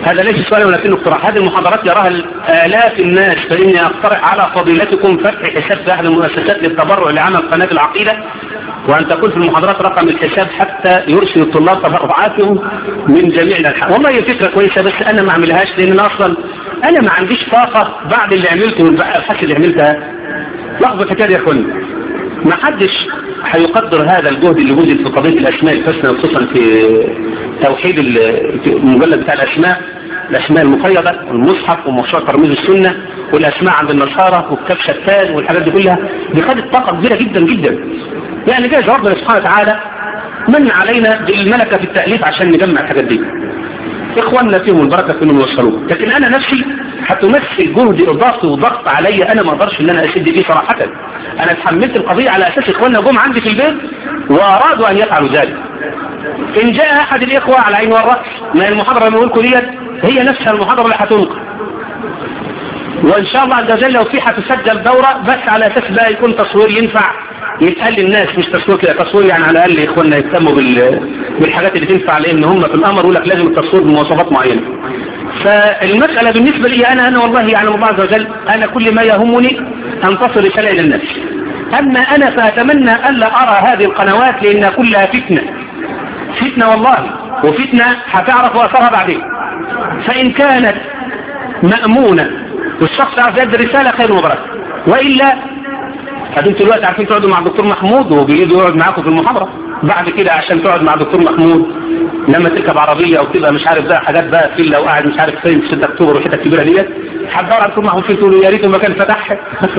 هذا ليس سؤالا ولكن اقتراح هذه المحاضرات يراها آلاف الناس فإني أقترح على فضيلتكم فتح حساب في أحد المؤسسات للتبرع لعمل قناة العقيدة وأن تكون في المحاضرات رقم الحساب حتى يرسل الطلاب تبرعاتهم من جميع الأنحاء والله هي فكرة كويسة بس أنا ما أعملهاش لأن أنا أصلا أنا ما عنديش طاقة بعد اللي عملته والأبحاث اللي عملتها لحظة الحكاية يا أخواني ما حدش هيقدر هذا الجهد اللي بذل في قضية الأسماء الحسنى خصوصا في توحيد المجلد بتاع الأسماء الأسماء المقيدة والمصحف ومشروع ترميز السنة والأسماء عند النصارى وكتاب شتان والحاجات دي كلها دي خدت طاقة كبيرة جدا جدا يعني جاء ربنا سبحانه وتعالى من علينا بالملكة في التأليف عشان نجمع الحاجات دي إخواننا فيهم البركة في انهم يوصلوه لكن أنا نفسي هتمثل جهد إضافي وضغط علي أنا ما أقدرش إن أنا أشد فيه صراحة أنا اتحملت القضية على أساس إخواننا جم عندي في البيت وأرادوا أن يفعلوا ذلك إن جاء أحد الإخوة على عين والرأس ما المحاضرة اللي بقولكم ديت هي نفسها المحاضرة اللي هتنقل وإن شاء الله عز وجل لو في هتسجل دورة بس على أساس بقى يكون تصوير ينفع يتقال للناس مش تصوير كده تصوير يعني على الأقل إخواننا يهتموا بال... بالحاجات اللي تنفع لأن هم في الأمر يقول لك لازم التصوير بمواصفات معينة فالمسألة بالنسبة لي أنا أنا والله يعلم الله عز وجل أنا كل ما يهمني أن تصل رسالة إلى الناس أما أنا فأتمنى ألا أرى هذه القنوات لأنها كلها فتنة فتنة والله وفتنة هتعرف أثرها بعدين فإن كانت مأمونة والشخص عارف يد الرسالة خير وبركة وإلا هتنتوا دلوقتي عارفين تقعدوا مع الدكتور محمود وبيجي يقعد معاكم في المحاضرة بعد كده عشان تقعد مع الدكتور محمود لما تركب عربية او تبقى مش عارف بقى حاجات بقى فيلا وقاعد مش عارف فين في 6 اكتوبر والحته الكبيره ديت هتدور على الدكتور محمود فين تقول يا ريت المكان فتح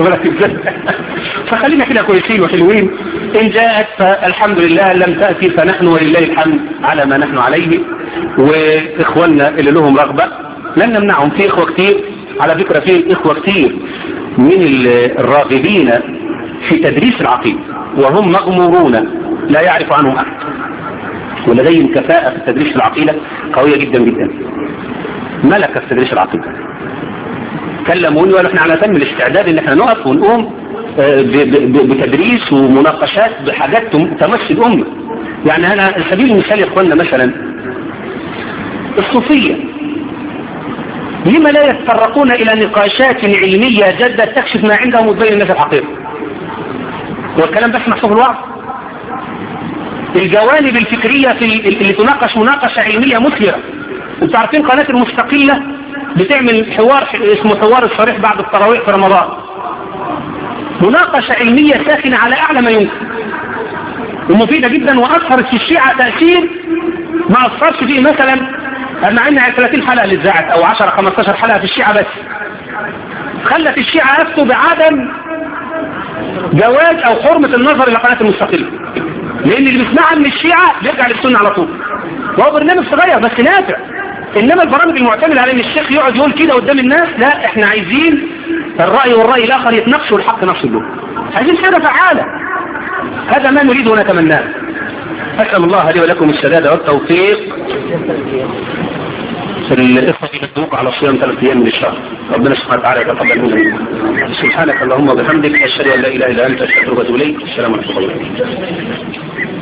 فخلينا كده كويسين وحلوين ان جاءت فالحمد لله لم تأتي فنحن ولله الحمد على ما نحن عليه واخواننا اللي لهم رغبة لن نمنعهم في اخوة كتير على فكرة في اخوة كتير من الراغبين في تدريس العقيدة وهم مغمورون لا يعرف عنهم أحد ولديهم كفاءة في تدريس العقيدة قوية جدا جدا ملكة في تدريس العقيدة كلموني وقالوا احنا على تم الاستعداد ان احنا نقف ونقوم بتدريس ومناقشات بحاجات تمس الأمة يعني أنا على سبيل المثال يا اخوانا مثلا الصوفية لما لا يتطرقون إلى نقاشات علمية جادة تكشف ما عندهم وتبين الناس الحقيقة والكلام بس محسوب الوعظ الجوانب الفكرية في اللي تناقش مناقشة علمية مثمرة انتوا عارفين قناة المستقلة بتعمل حوار اسمه حوار الصريح بعد التراويح في رمضان مناقشة علمية ساخنة على أعلى ما يمكن ومفيدة جدا وأثرت في الشيعة تأثير ما أثرش فيه مثلا مع ان 30 حلقة اللي اتذاعت او 10 15 حلقة في الشيعة بس خلت الشيعة يفتوا بعدم جواز او حرمة النظر الى قناة المستقلة لان اللي بيسمعها من الشيعة بيرجع للسنة على طول وهو برنامج صغير بس نافع انما البرامج المعتمدة على ان الشيخ يقعد يقول كده قدام الناس لا احنا عايزين الرأي والرأي الاخر يتناقشوا والحق نفسه له عايزين حاجة فعالة هذا ما نريد ونتمناه أسأل الله لي ولكم السداد والتوفيق الإخوة يدوك على صيام ثلاث أيام من الشهر ربنا سبحانه وتعالى يتقبل منا سبحانك اللهم وبحمدك أشهد أن لا إله إلا أنت أستغفرك وأتوب إليك السلام عليكم ورحمة الله